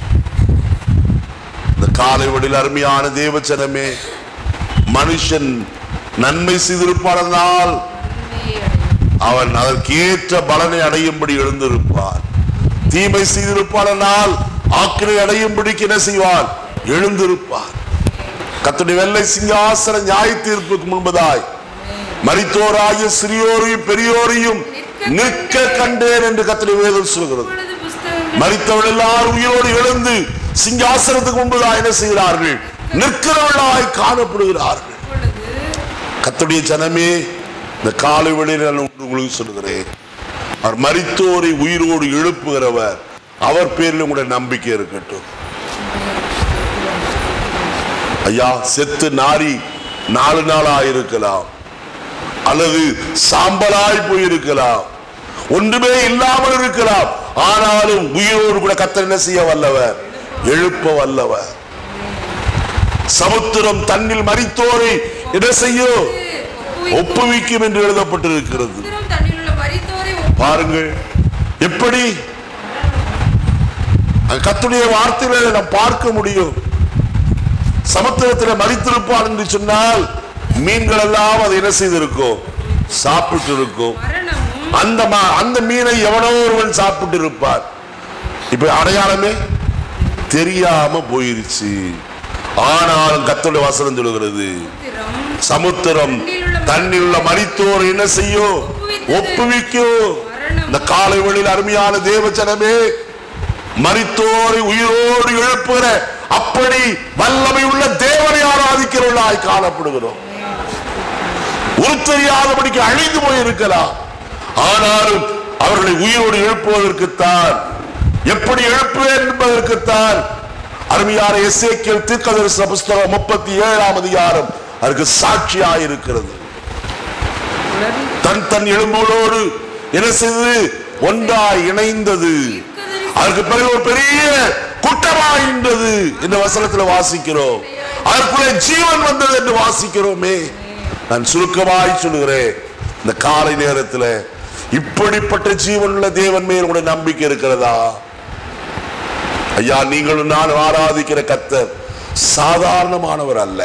இந்த காலை வழியில் அருமையான தேவச்சனமே மனுஷன் நன்மை செய்திருப்பானால் அவன் அதற்கேற்ற பலனை அடையும்படி எழுந்திருப்பான் தீமை செய்திருப்பானால் ஆக்கினை அடையும்படிக்கு என்ன செய்வான் எழுந்திருப்பான் கத்துடைய வெள்ளை சிங்காசன நியாய தீர்ப்புக்கு முன்பதாய் மரித்தோராகிய சிறியோரையும் பெரியோரையும் நிற்க கண்டேன் என்று கத்துடைய வேதம் சொல்கிறது இப்பொழுது புஸ்தகங்கள் மரித்தவர்கள் எல்லாரும் உயிரோடு எழுந்து சிங்காசனத்துக்கு முன்பதாக என்ன செய்கிறார்கள் நிற்கிறவர்களாய் காணப்படுகிறார்கள் இப்பொழுது கத்துடைய ஜனமே இந்த காலை வேளையில் நான் உங்களுக்கு சொல்கிறேன் அவர் மரித்தோரை உயிரோடு எழுப்புகிறவர் அவர் பேரில் உங்களுடைய நம்பிக்கை இருக்கட்டும் ஐயா செத்து நாரி நாலு நாளா இருக்கலாம் அல்லது சாம்பலாய் போயிருக்கலாம் ஒன்றுமே இல்லாமல் இருக்கலாம் ஆனாலும் உயிரோடு கூட கத்தர் என்ன செய்ய வல்லவர் எழுப்ப வல்லவர் சமுத்திரம் தன்னில் மரித்தோரை என்ன செய்யும் ஒப்புவிக்கும் என்று எழுதப்பட்டிருக்கிறது சமுத்திரம் தன்னில் உள்ள மரித்தோரை ஒப்பு- பாருங்கள் எப்படி அங்க கர்த்தருடைய வார்த்தைகளை நாம் பார்க்க முடியும் சமுத்திரத்தில் மறித்திருப்பான் என்று சொன்னால் மீன்கள் எல்லாம் அதை என்ன செய்திருக்கும் சாப்பிட்டு இருக்கும் மரணமும் அந்த ம- அந்த மீனை எவனோ ஒருவன் சாப்பிட்டு இருப்பார் இப்ப அடையாளமே தெரியாம போயிருச்சு ஆனாலும் கத்தோட வசனம் சொல்லுகிறது சமுத்திரம் சமுத்திரம் தண்ணில் உள்ள மரித்தோர் என்ன செய்யும் ஒப்புவிக்கும் இந்த காலை வழியில் அருமையான தேவச்சனமே மரித்தோரை உயிரோடு எழுப்புகிற அப்படி வல்லமை உள்ள தேவனை ஆராதிக்கிறவர்களாய் காணப்படுகிறோம் உருத்தெரியாதபடிக்கு அழிந்து போயிருக்கலாம் ஆனாலும் அவர்களை உயிரோடு எழுப்புவதற்குத்தான் எப்படி எழுப்புவேன் என்பதற்குத்தான் அருமையான எஸ்ஏக்கியல் தீர்க்கதரிசன புஸ்தகம் முப்பத்தி ஏழாம் அதிகாரம் அதற்கு சாட்சியாயிருக்கிறது தன் தன் எலும்போடு என்ன செய்தது ஒன்றாய் இணைந்தது அதற்கு பிறகு ஒரு பெரிய குற்றமாகின்றது இந்த வசனத்துல வாசிக்கிறோம் அதற்குள்ளே ஜீவன் வந்தது என்று வாசிக்கிறோமே நான் சுருக்கமாய் சொல்லுகிறேன் இந்த காலை நேரத்துல இப்படிப்பட்ட ஜீவனுள்ள தேவன் மேல் உடைய நம்பிக்கை இருக்கிறதா ஐயா நீங்களும் நான் ஆராதிக்கிற கத்தர் சாதாரணமானவர் அல்ல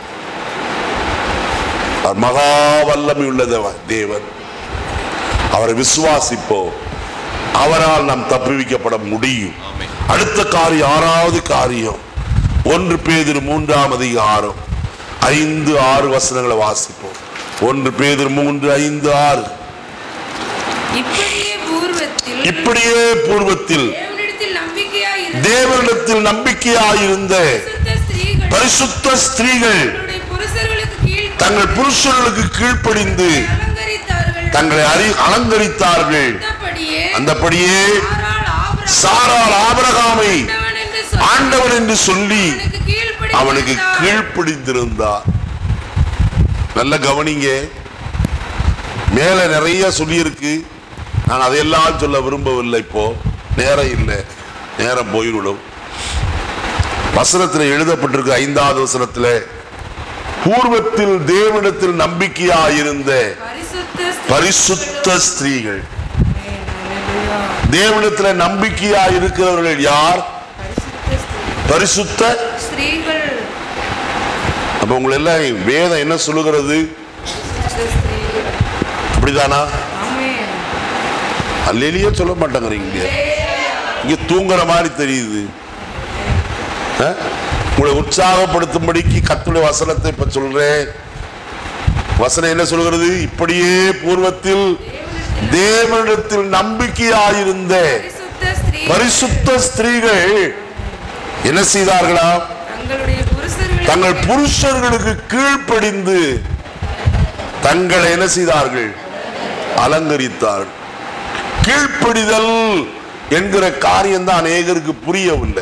அவர் மகா வல்லமை உள்ள தேவ- தேவன் அவரை விசுவாசிப்போம் அவரால் நாம் தப்புவிக்கப்பட முடியும் ஆமென். அடுத்த காரியம் ஆறாவது காரியம் ஒன்று பேதிரு மூன்றாம் அதிகாரம் ஐந்து ஆறு வசனங்களை வாசிப்போம் ஒன்று பேதிரு மூன்று ஐந்து ஆறு இப்படியே பூர்வத்தில் இப்படியே பூர்வத்தில் தேவனிடத்தில் நம்பிக்கையாய் இருந்த தேவனிடத்தில் நம்பிக்கையாயிருந்த பரிசுத்த ஸ்திரீகள் பரிசுத்த ஸ்திரீகள் தங்களுடைய புருஷர்களுக்கு கீழ் தங்கள் புருஷர்களுக்கு கீழ்ப்படிந்து அலங்கரித்தார்கள் தங்களை அறி அலங்கரித்தார்கள் அந்தபடியே அந்தபடியே சாராள் ஆபிரகாம் சாரால் ஆபிரகாமை ஆண்டவன் என்று சொல்லி ஆண்டவன் என்று சொல்லி அவனுக்கு கீழ்ப்படிந்திருந்தார். அவனுக்கு கீழ்ப்படிந்திருந்தார் நல்ல கவனிங்க மேல நிறைய சொல்லியிருக்கு நான் அதையெல்லாம் சொல்ல விரும்பவில்லை இப்போ நேரம் இல்லை நேரம் போய்விடும் வசனத்தில் எழுதப்பட்டிருக்கு ஐந்தாவது வசனத்தில் பூர்வத்தில் தேவனிடத்தில் நம்பிக்கையாயிருந்த பரிசுத்த பரிசுத்த ஸ்திரீகள் தேவனிடத்தில் நம்பிக்கையா இருக்கிறவர்கள் யார் பரிசுத்த ஸ்திரீ- பரிசுத்த ஸ்திரீகள் அப்ப உங்களை எல்லாம் வேதம் என்ன சொல்லுகிறது பரிசுத்த ஸ்திரீகள் அப்படிதானா ஆமென் அல்லேலியே சொல்ல மாட்டேங்கிறீங்க இங்க தூங்குற மாதிரி தெரியுது ஆ? உங்களை உற்சாகப்படுத்தும்படிக்கு கத்துடைய வசனத்தை இப்ப சொல்றேன் வசனம் என்ன சொல்கிறது இப்படியே பூர்வத்தில் தேவனிடத்தில் நம்பிக்கையாயிருந்த பரிசுத்த ஸ்திரீ பரிசுத்த ஸ்திரீகள் என்ன செய்தார்களா தங்களுடைய புருஷர்களை தங்கள் புருஷர்களுக்கு கீழ்ப்படிந்து தங்களை என்ன செய்தார்கள் அலங்கரித்தார்கள் கீழ்ப்படிதல் என்கிற காரியம் தான் அநேகருக்கு புரியவில்லை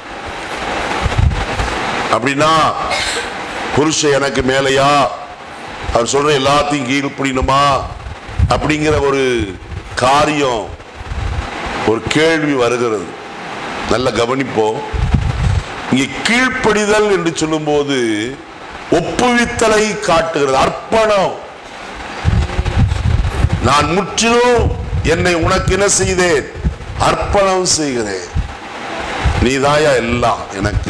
அப்படின்னா புருஷன் எனக்கு மேலையா அவர் சொல்ற எல்லாத்தையும் கீழ்ப்படினுமா அப்படிங்கிற ஒரு காரியம் ஒரு கேள்வி வருகிறது நல்ல கவனிப்போம் இங்கே கீழ்ப்படிதல் என்று சொல்லும்போது ஒப்புவித்தலை காட்டுகிறது அர்ப்பணம் நான் முற்றிலும் என்னை உனக்கு என்ன செய்தேன் அர்ப்பணம் செய்கிறேன் நீதாயா எல்லாம் எனக்கு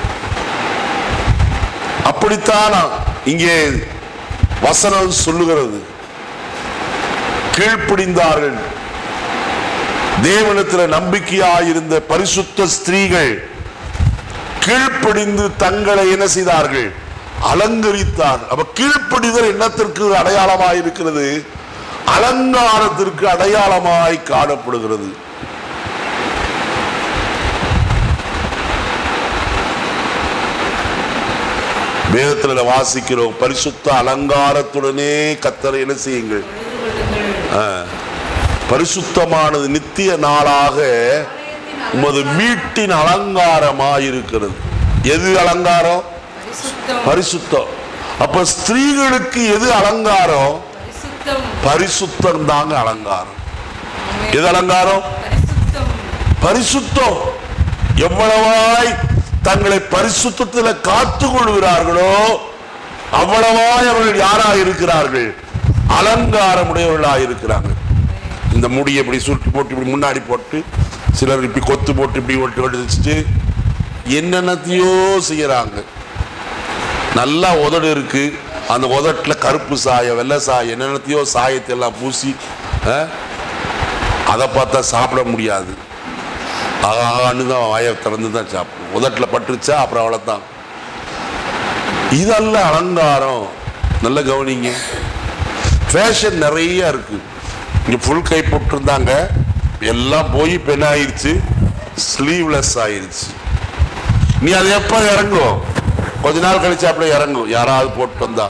அப்படித்தான் நான் இங்கே வசனம் சொல்லுகிறது கீழ்ப்படிந்தார்கள் தேவனத்தில் நம்பிக்கையாயிருந்த பரிசுத்த ஸ்திரீகள் கீழ்ப்படிந்து தங்களை என்ன செய்தார்கள் அலங்கரித்தார் அப்ப கீழ்ப்படிதல் என்னத்திற்கு அடையாளமாய் இருக்கிறது அலங்காரத்திற்கு அடையாளமாய் காணப்படுகிறது வேதத்துல வாசிக்கிறோம் பரிசுத்த அலங்காரத்துடனே கத்தரை என்ன செய்யுங்கள் ஆ. பரிசுத்தமானது நித்திய நாளாக உமது வீட்டின் அலங்காரமாயிருக்கிறது எது அலங்காரம் பரிசுத்தம் பரிசுத்தம் அப்ப ஸ்திரீகளுக்கு எது அலங்காரம் பரிசுத்தம் பரிசுத்தம் தாங்க அலங்காரம் எது அலங்காரம் பரிசுத்தம் பரிசுத்தம் எவ்வளவாய் தங்களை பரிசுத்தத்தில் காத்து கொள்கிறார்களோ அவ்வளவாய் அவர்கள் யாரா இருக்கிறார்கள் அலங்காரமுடையவர்களாக இருக்கிறார்கள் இந்த முடியை இப்படி சுருட்டி போட்டு இப்படி முன்னாடி போட்டு சிலர் இப்படி கொத்து போட்டு இப்படி ஒட்டு ஒட்டு வச்சுட்டு என்னென்னத்தையோ செய்யறாங்க நல்லா உதடு இருக்கு அந்த உதட்டுல கருப்பு சாயம் வெள்ளை சாயம் என்னென்னத்தையோ சாயத்தை எல்லாம் பூசி ஆ? அதை பார்த்தா சாப்பிட முடியாது ஆகான்னு தான் வாயை திறந்து தான் சாப்பிடும் உதட்டில் பட்டுருச்சா அப்புறம் அவ்வளோதான் இதல்ல அலங்காரம் நல்ல கவனிங்க ஃபேஷன் நிறைய இருக்கு இங்கே ஃபுல் கை போட்டிருந்தாங்க எல்லாம் போய் இப்போ என்ன ஆயிடுச்சு ஸ்லீவ்லெஸ் ஆயிடுச்சு நீ அது எப்போ இறங்கும் கொஞ்ச நாள் கழிச்சு அப்படியே இறங்கும் யாராவது போட்டு வந்தா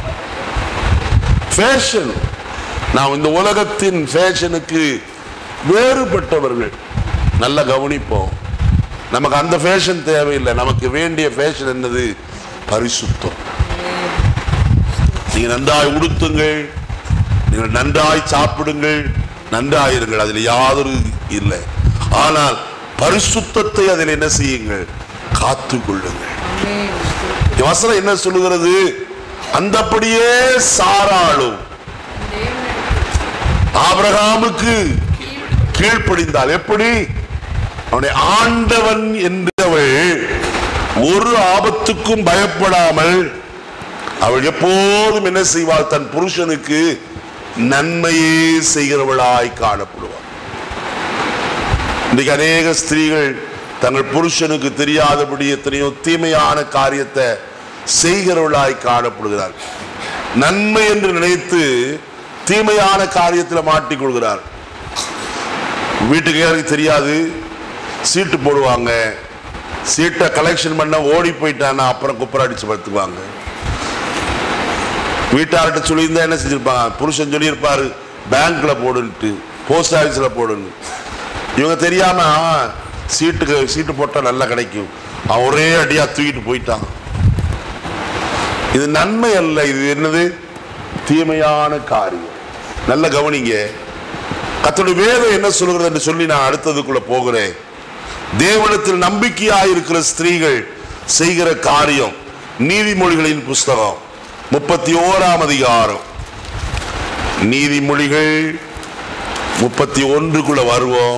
ஃபேஷன் நாம் இந்த உலகத்தின் ஃபேஷனுக்கு வேறுபட்டவர்கள் நல்ல கவனிப்போம் நமக்கு அந்த ஃபேஷன் தேவையில்லை நமக்கு வேண்டிய ஃபேஷன் என்னது பரிசுத்தம் நீங்க நன்றாய் உடுத்துங்கள் நீங்கள் நன்றாய் சாப்பிடுங்கள் நன்றாயிருங்கள் அதில் யாதொரு இல்லை ஆனால் பரிசுத்தத்தை அதில் என்ன செய்யுங்கள் காத்து கொள்ளுங்கள் ஆமென். இந்த வசனம் என்ன சொல்லுகிறது அந்தப்படியே சாராளும் தேவனிடத்தில் ஆபிரகாமுக்கு கீழ்ப்படிந்தால் எப்படி அவனை ஆண்டவன் என்றவள் ஒரு ஆபத்துக்கும் பயப்படாமல் அவள் எப்போதும் என்ன செய்வாள் தன் புருஷனுக்கு நன்மையே செய்கிறவளாய் காணப்படுவாள் இன்றைக்கு அநேக ஸ்திரீகள் தங்கள் புருஷனுக்கு தெரியாதபடி எத்தனையோ தீமையான காரியத்தை செய்கிறவளாய் காணப்படுகிறார் நன்மை என்று நினைத்து தீமையான காரியத்தில் மாட்டிக்கொள்கிறார் வீட்டுக்கு யாருக்கு தெரியாது சீட்டு போடுவாங்க சீட்டை கலெக்ஷன் பண்ண ஓடி போயிட்டான்னா அப்புறம் குப்பரை அடிச்சு படுத்துக்குவாங்க வீட்டார்கிட்ட சொல்லியிருந்தா என்ன செஞ்சிருப்பாங்க புருஷன் சொல்லியிருப்பாரு பேங்க்ல போடுன்ட்டு போஸ்ட் ஆஃபீஸ்ல போடுன்னு இவங்க தெரியாம "ஆ, சீட்டுக்கு சீட்டு போட்டா நல்லா கிடைக்கும் அவன் ஒரே அடியா தூக்கிட்டு போயிட்டான் இது நன்மை அல்ல இது என்னது தீமையான காரியம் நல்ல கவனிங்க கர்த்தருடைய வேதம் என்ன சொல்கிறது என்று சொல்லி நான் அடுத்ததுக்குள்ள போகிறேன் தேவனத்தில் நம்பிக்கையாயிருக்கிற ஸ்திரீகள் செய்கிற காரியம் நீதிமொழிகளின் புஸ்தகம் முப்பத்தி ஓராம் அதிகாரம் நீதிமொழிகள் முப்பத்தி ஒன்றுக்குள்ள வருவோம்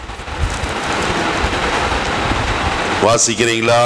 வாசிக்கிறீங்களா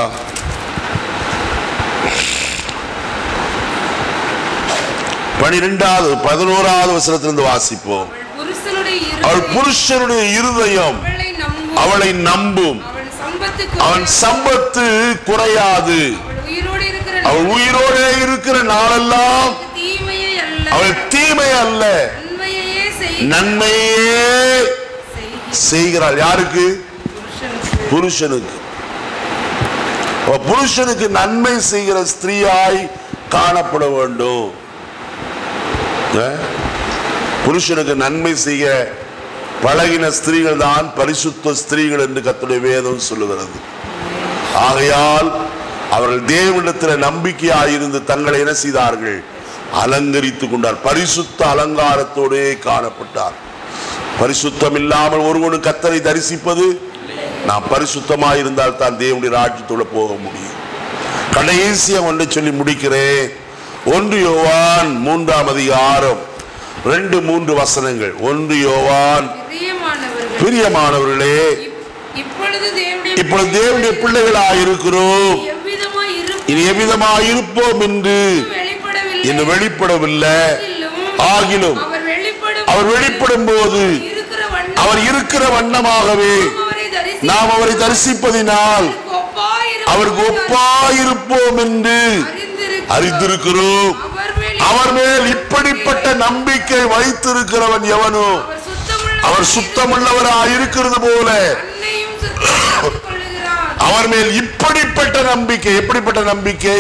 பனிரெண்டாவது பதினோராவது வசனத்திலிருந்து வாசிப்போம் அவள் புருஷனுடைய அவள் இருதயம் புருஷனுடைய இருதயம் அவளை நம்பும் அவளை நம்பும் அவள் சம்பத்து அவன் சம்பத்து குறையாது அவள் உயிரோடு இருக்கிற அவள் உயிரோடே இருக்கிற நாளெல்லாம் தீமையை அல்ல அவள் தீமை அல்ல நன்மையையே செய் நன்மையே செய் செய்கிறாள் யாருக்கு புருஷனுக்கு புருஷனுக்கு அப்ப புருஷனுக்கு நன்மை செய்கிற ஸ்திரீயாய் காணப்பட வேண்டும் அஹ்? புருஷனுக்கு நன்மை செய்ய பழகின ஸ்திரீகள் தான் பரிசுத்த ஸ்திரீகள் என்று கத்துடைய வேதம் சொல்லுகிறது ஆகையால் அவர்கள் தேவனிடத்தில் நம்பிக்கையாயிருந்து தங்களை என்ன செய்தார்கள் அலங்கரித்துக் கொண்டார் பரிசுத்த அலங்காரத்தோடே காணப்பட்டார் பரிசுத்தம் இல்லாமல் ஒருவனும் கத்தரை தரிசிப்பது நாம் பரிசுத்தமாய் இருந்தால் தான் தேவனுடைய ராஜ்யத்தோட போக முடியும் கடைசியா ஒன்றை சொல்லி முடிக்கிறேன் ஒன்று யோவான் மூன்றாம் அதிகாரம் ரெண்டு மூன்று வசனங்கள் ஒன்று யோவான் பிரியமானவர்கள் பிரியமானவர்களே இப்- இப்பொழுது தேவனுடைய இப்பொழுது தேவனுடைய பிள்ளைகளாய் இருக்கிறோம் எவ்விதமாய் இனி எவ்விதமாய் இருப்போம் என்று வெளிப்படவில்லை இன்னும் வெளிப்படவில்லை ஆகிலும் ஆகிலும் அவர் வெளிப்படும் அவர் வெளிப்படும் போது இருக்கிற வண்ணம் அவர் இருக்கிற வண்ணமாகவே அவரை தரிசி நாம் அவரை தரிசிப்பதினால் ஒப்பாயிரும் அவருக்கு ஒப்பாயிருப்போம் என்று அறிந்திருக்கிறோம். அறிந்திருக்கிறோம் அவர் மேல் அவர் மேல் இப்படிப்பட்ட நம்பிக்கை வைத்திருக்கிறவன் எவனோ அவர் சுத்தமுள்ள அவர் சுத்தமுள்ளவராய் இருக்கிறது போல தன்னையும் சுத்தமாக்கிக் கொள்ளுகிறார் அவர் மேல் இப்படிப்பட்ட நம்பிக்கை எப்படிப்பட்ட நம்பிக்கை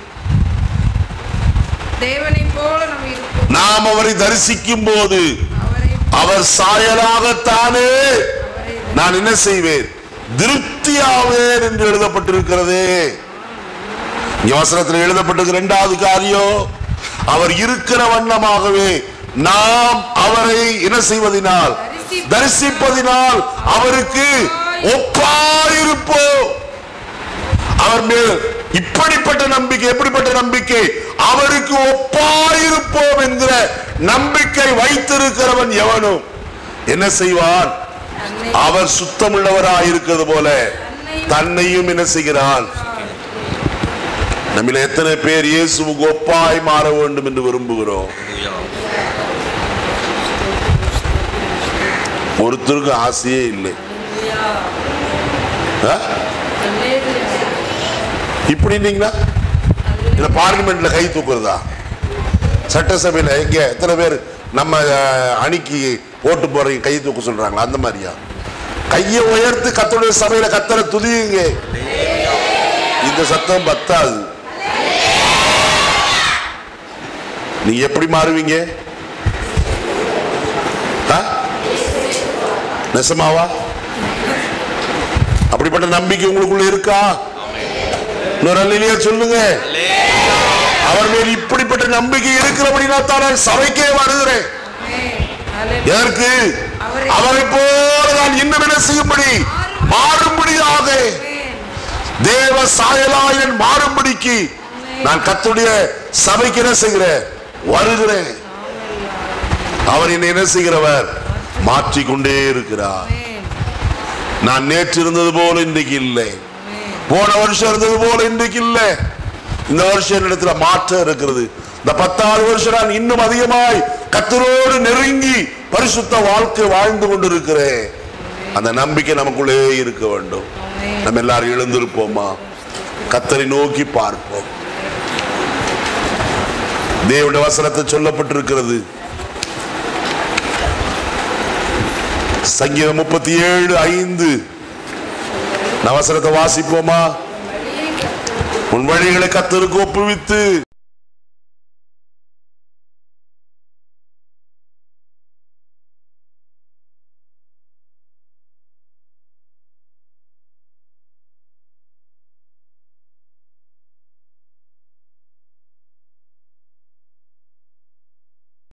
தேவனைப் போல நாம் இருப்போம் நாம் அவரை தரிசிக்கும் போது அவரை அவர் சாயலாகத்தானே அவரை நான் என்ன செய்வேன் திருப்தியாவேன் என்று எழுதப்பட்டிருக்கிறதே இங்க வசனத்தில் எழுதப்பட்டிருக்கிற இரண்டாவது காரியம் அவர் இருக்கிற வண்ணமாகவே நாம் அவரை என்ன செய்வதினால் தரிசிப்பதினால் அவருக்கு ஒப்பாயிருப்போம் அவர் மேல் இப்படிப்பட்ட நம்பிக்கை எப்படிப்பட்ட நம்பிக்கை அவருக்கு ஒப்பாயிருப்போம் என்கிற நம்பிக்கை வைத்திருக்கிறவன் எவனும் என்ன செய்வான் தன்னை அவர் சுத்தமுள்ளவராய் இருக்கிறது போல தன்னையும் என்ன செய்கிறான் நம்மில எத்தனை பேர் இயேசுவுக்கு ஒப்பாய் மாற வேண்டும் என்று விரும்புகிறோம் ஒருத்தருக்கு ஆசையே இல்லை ஆ? இப்படி இருந்தீங்களா இல்ல பார்லிமெண்ட்ல கை தூக்குறதா சட்டசபையில எங்க எத்தனை பேர் நம்ம அஹ், அணிக்கு ஓட்டு போறீங்க கை தூக்க சொல்றாங்களா அந்த மாதிரியா கையை உயர்த்து கத்தோடைய சபையில கத்தரை துதியுங்க இந்த சத்தம் பத்தாது நீங்க எப்படி மாறுவீங்க ஆ? நெசமாவா அப்படிப்பட்ட நம்பிக்கை உங்களுக்குள்ள இருக்கா இன்னொரு அல்லையா சொல்லுங்க அவர் மேல் இப்படிப்பட்ட நம்பிக்கை இருக்கிறபடினா தான் நான் சபைக்கே வருகிறேன் Hallelujah. எதற்கு அவரை- அவரை போல நான் இன்னும் என்ன செய்யும்படி மாறும்படியாக Amen. தேவ சாயலாயன் மாறும்படிக்கு நான் கத்துடைய சபைக்கு என்ன செய்கிறேன் வருகிறேன் அவர் என்னை என்ன செய்கிறவர் மாற்றிக்கொண்டே இருக்கிறார் Amen. நான் நேற்று இருந்தது போல இன்றைக்கு இல்லை போன வருஷம் இருந்தது போல இன்றைக்கு இல்லை இந்த வருஷம் என்னிடத்துல மாற்றம் இருக்கிறது இந்த பத்தாவது வருஷம் நான் இன்னும் அதிகமாய் கத்தரோடு நெருங்கி பரிசுத்த வாழ்க்கை வாழ்ந்து கொண்டிருக்கிறேன் அந்த நம்பிக்கை நமக்குள்ளே இருக்க வேண்டும் நம்ம எல்லாரும் எழுந்திருப்போமா கத்தரை நோக்கி பார்ப்போம் தேவனுடைய வசனத்தை சொல்லப்பட்டிருக்கிறது சங்கீதம் முப்பத்தி ஏழு ஐந்து நான் வசனத்தை வாசிப்போமா உன் வழிகளை கத்தருக்கு ஒப்புவித்து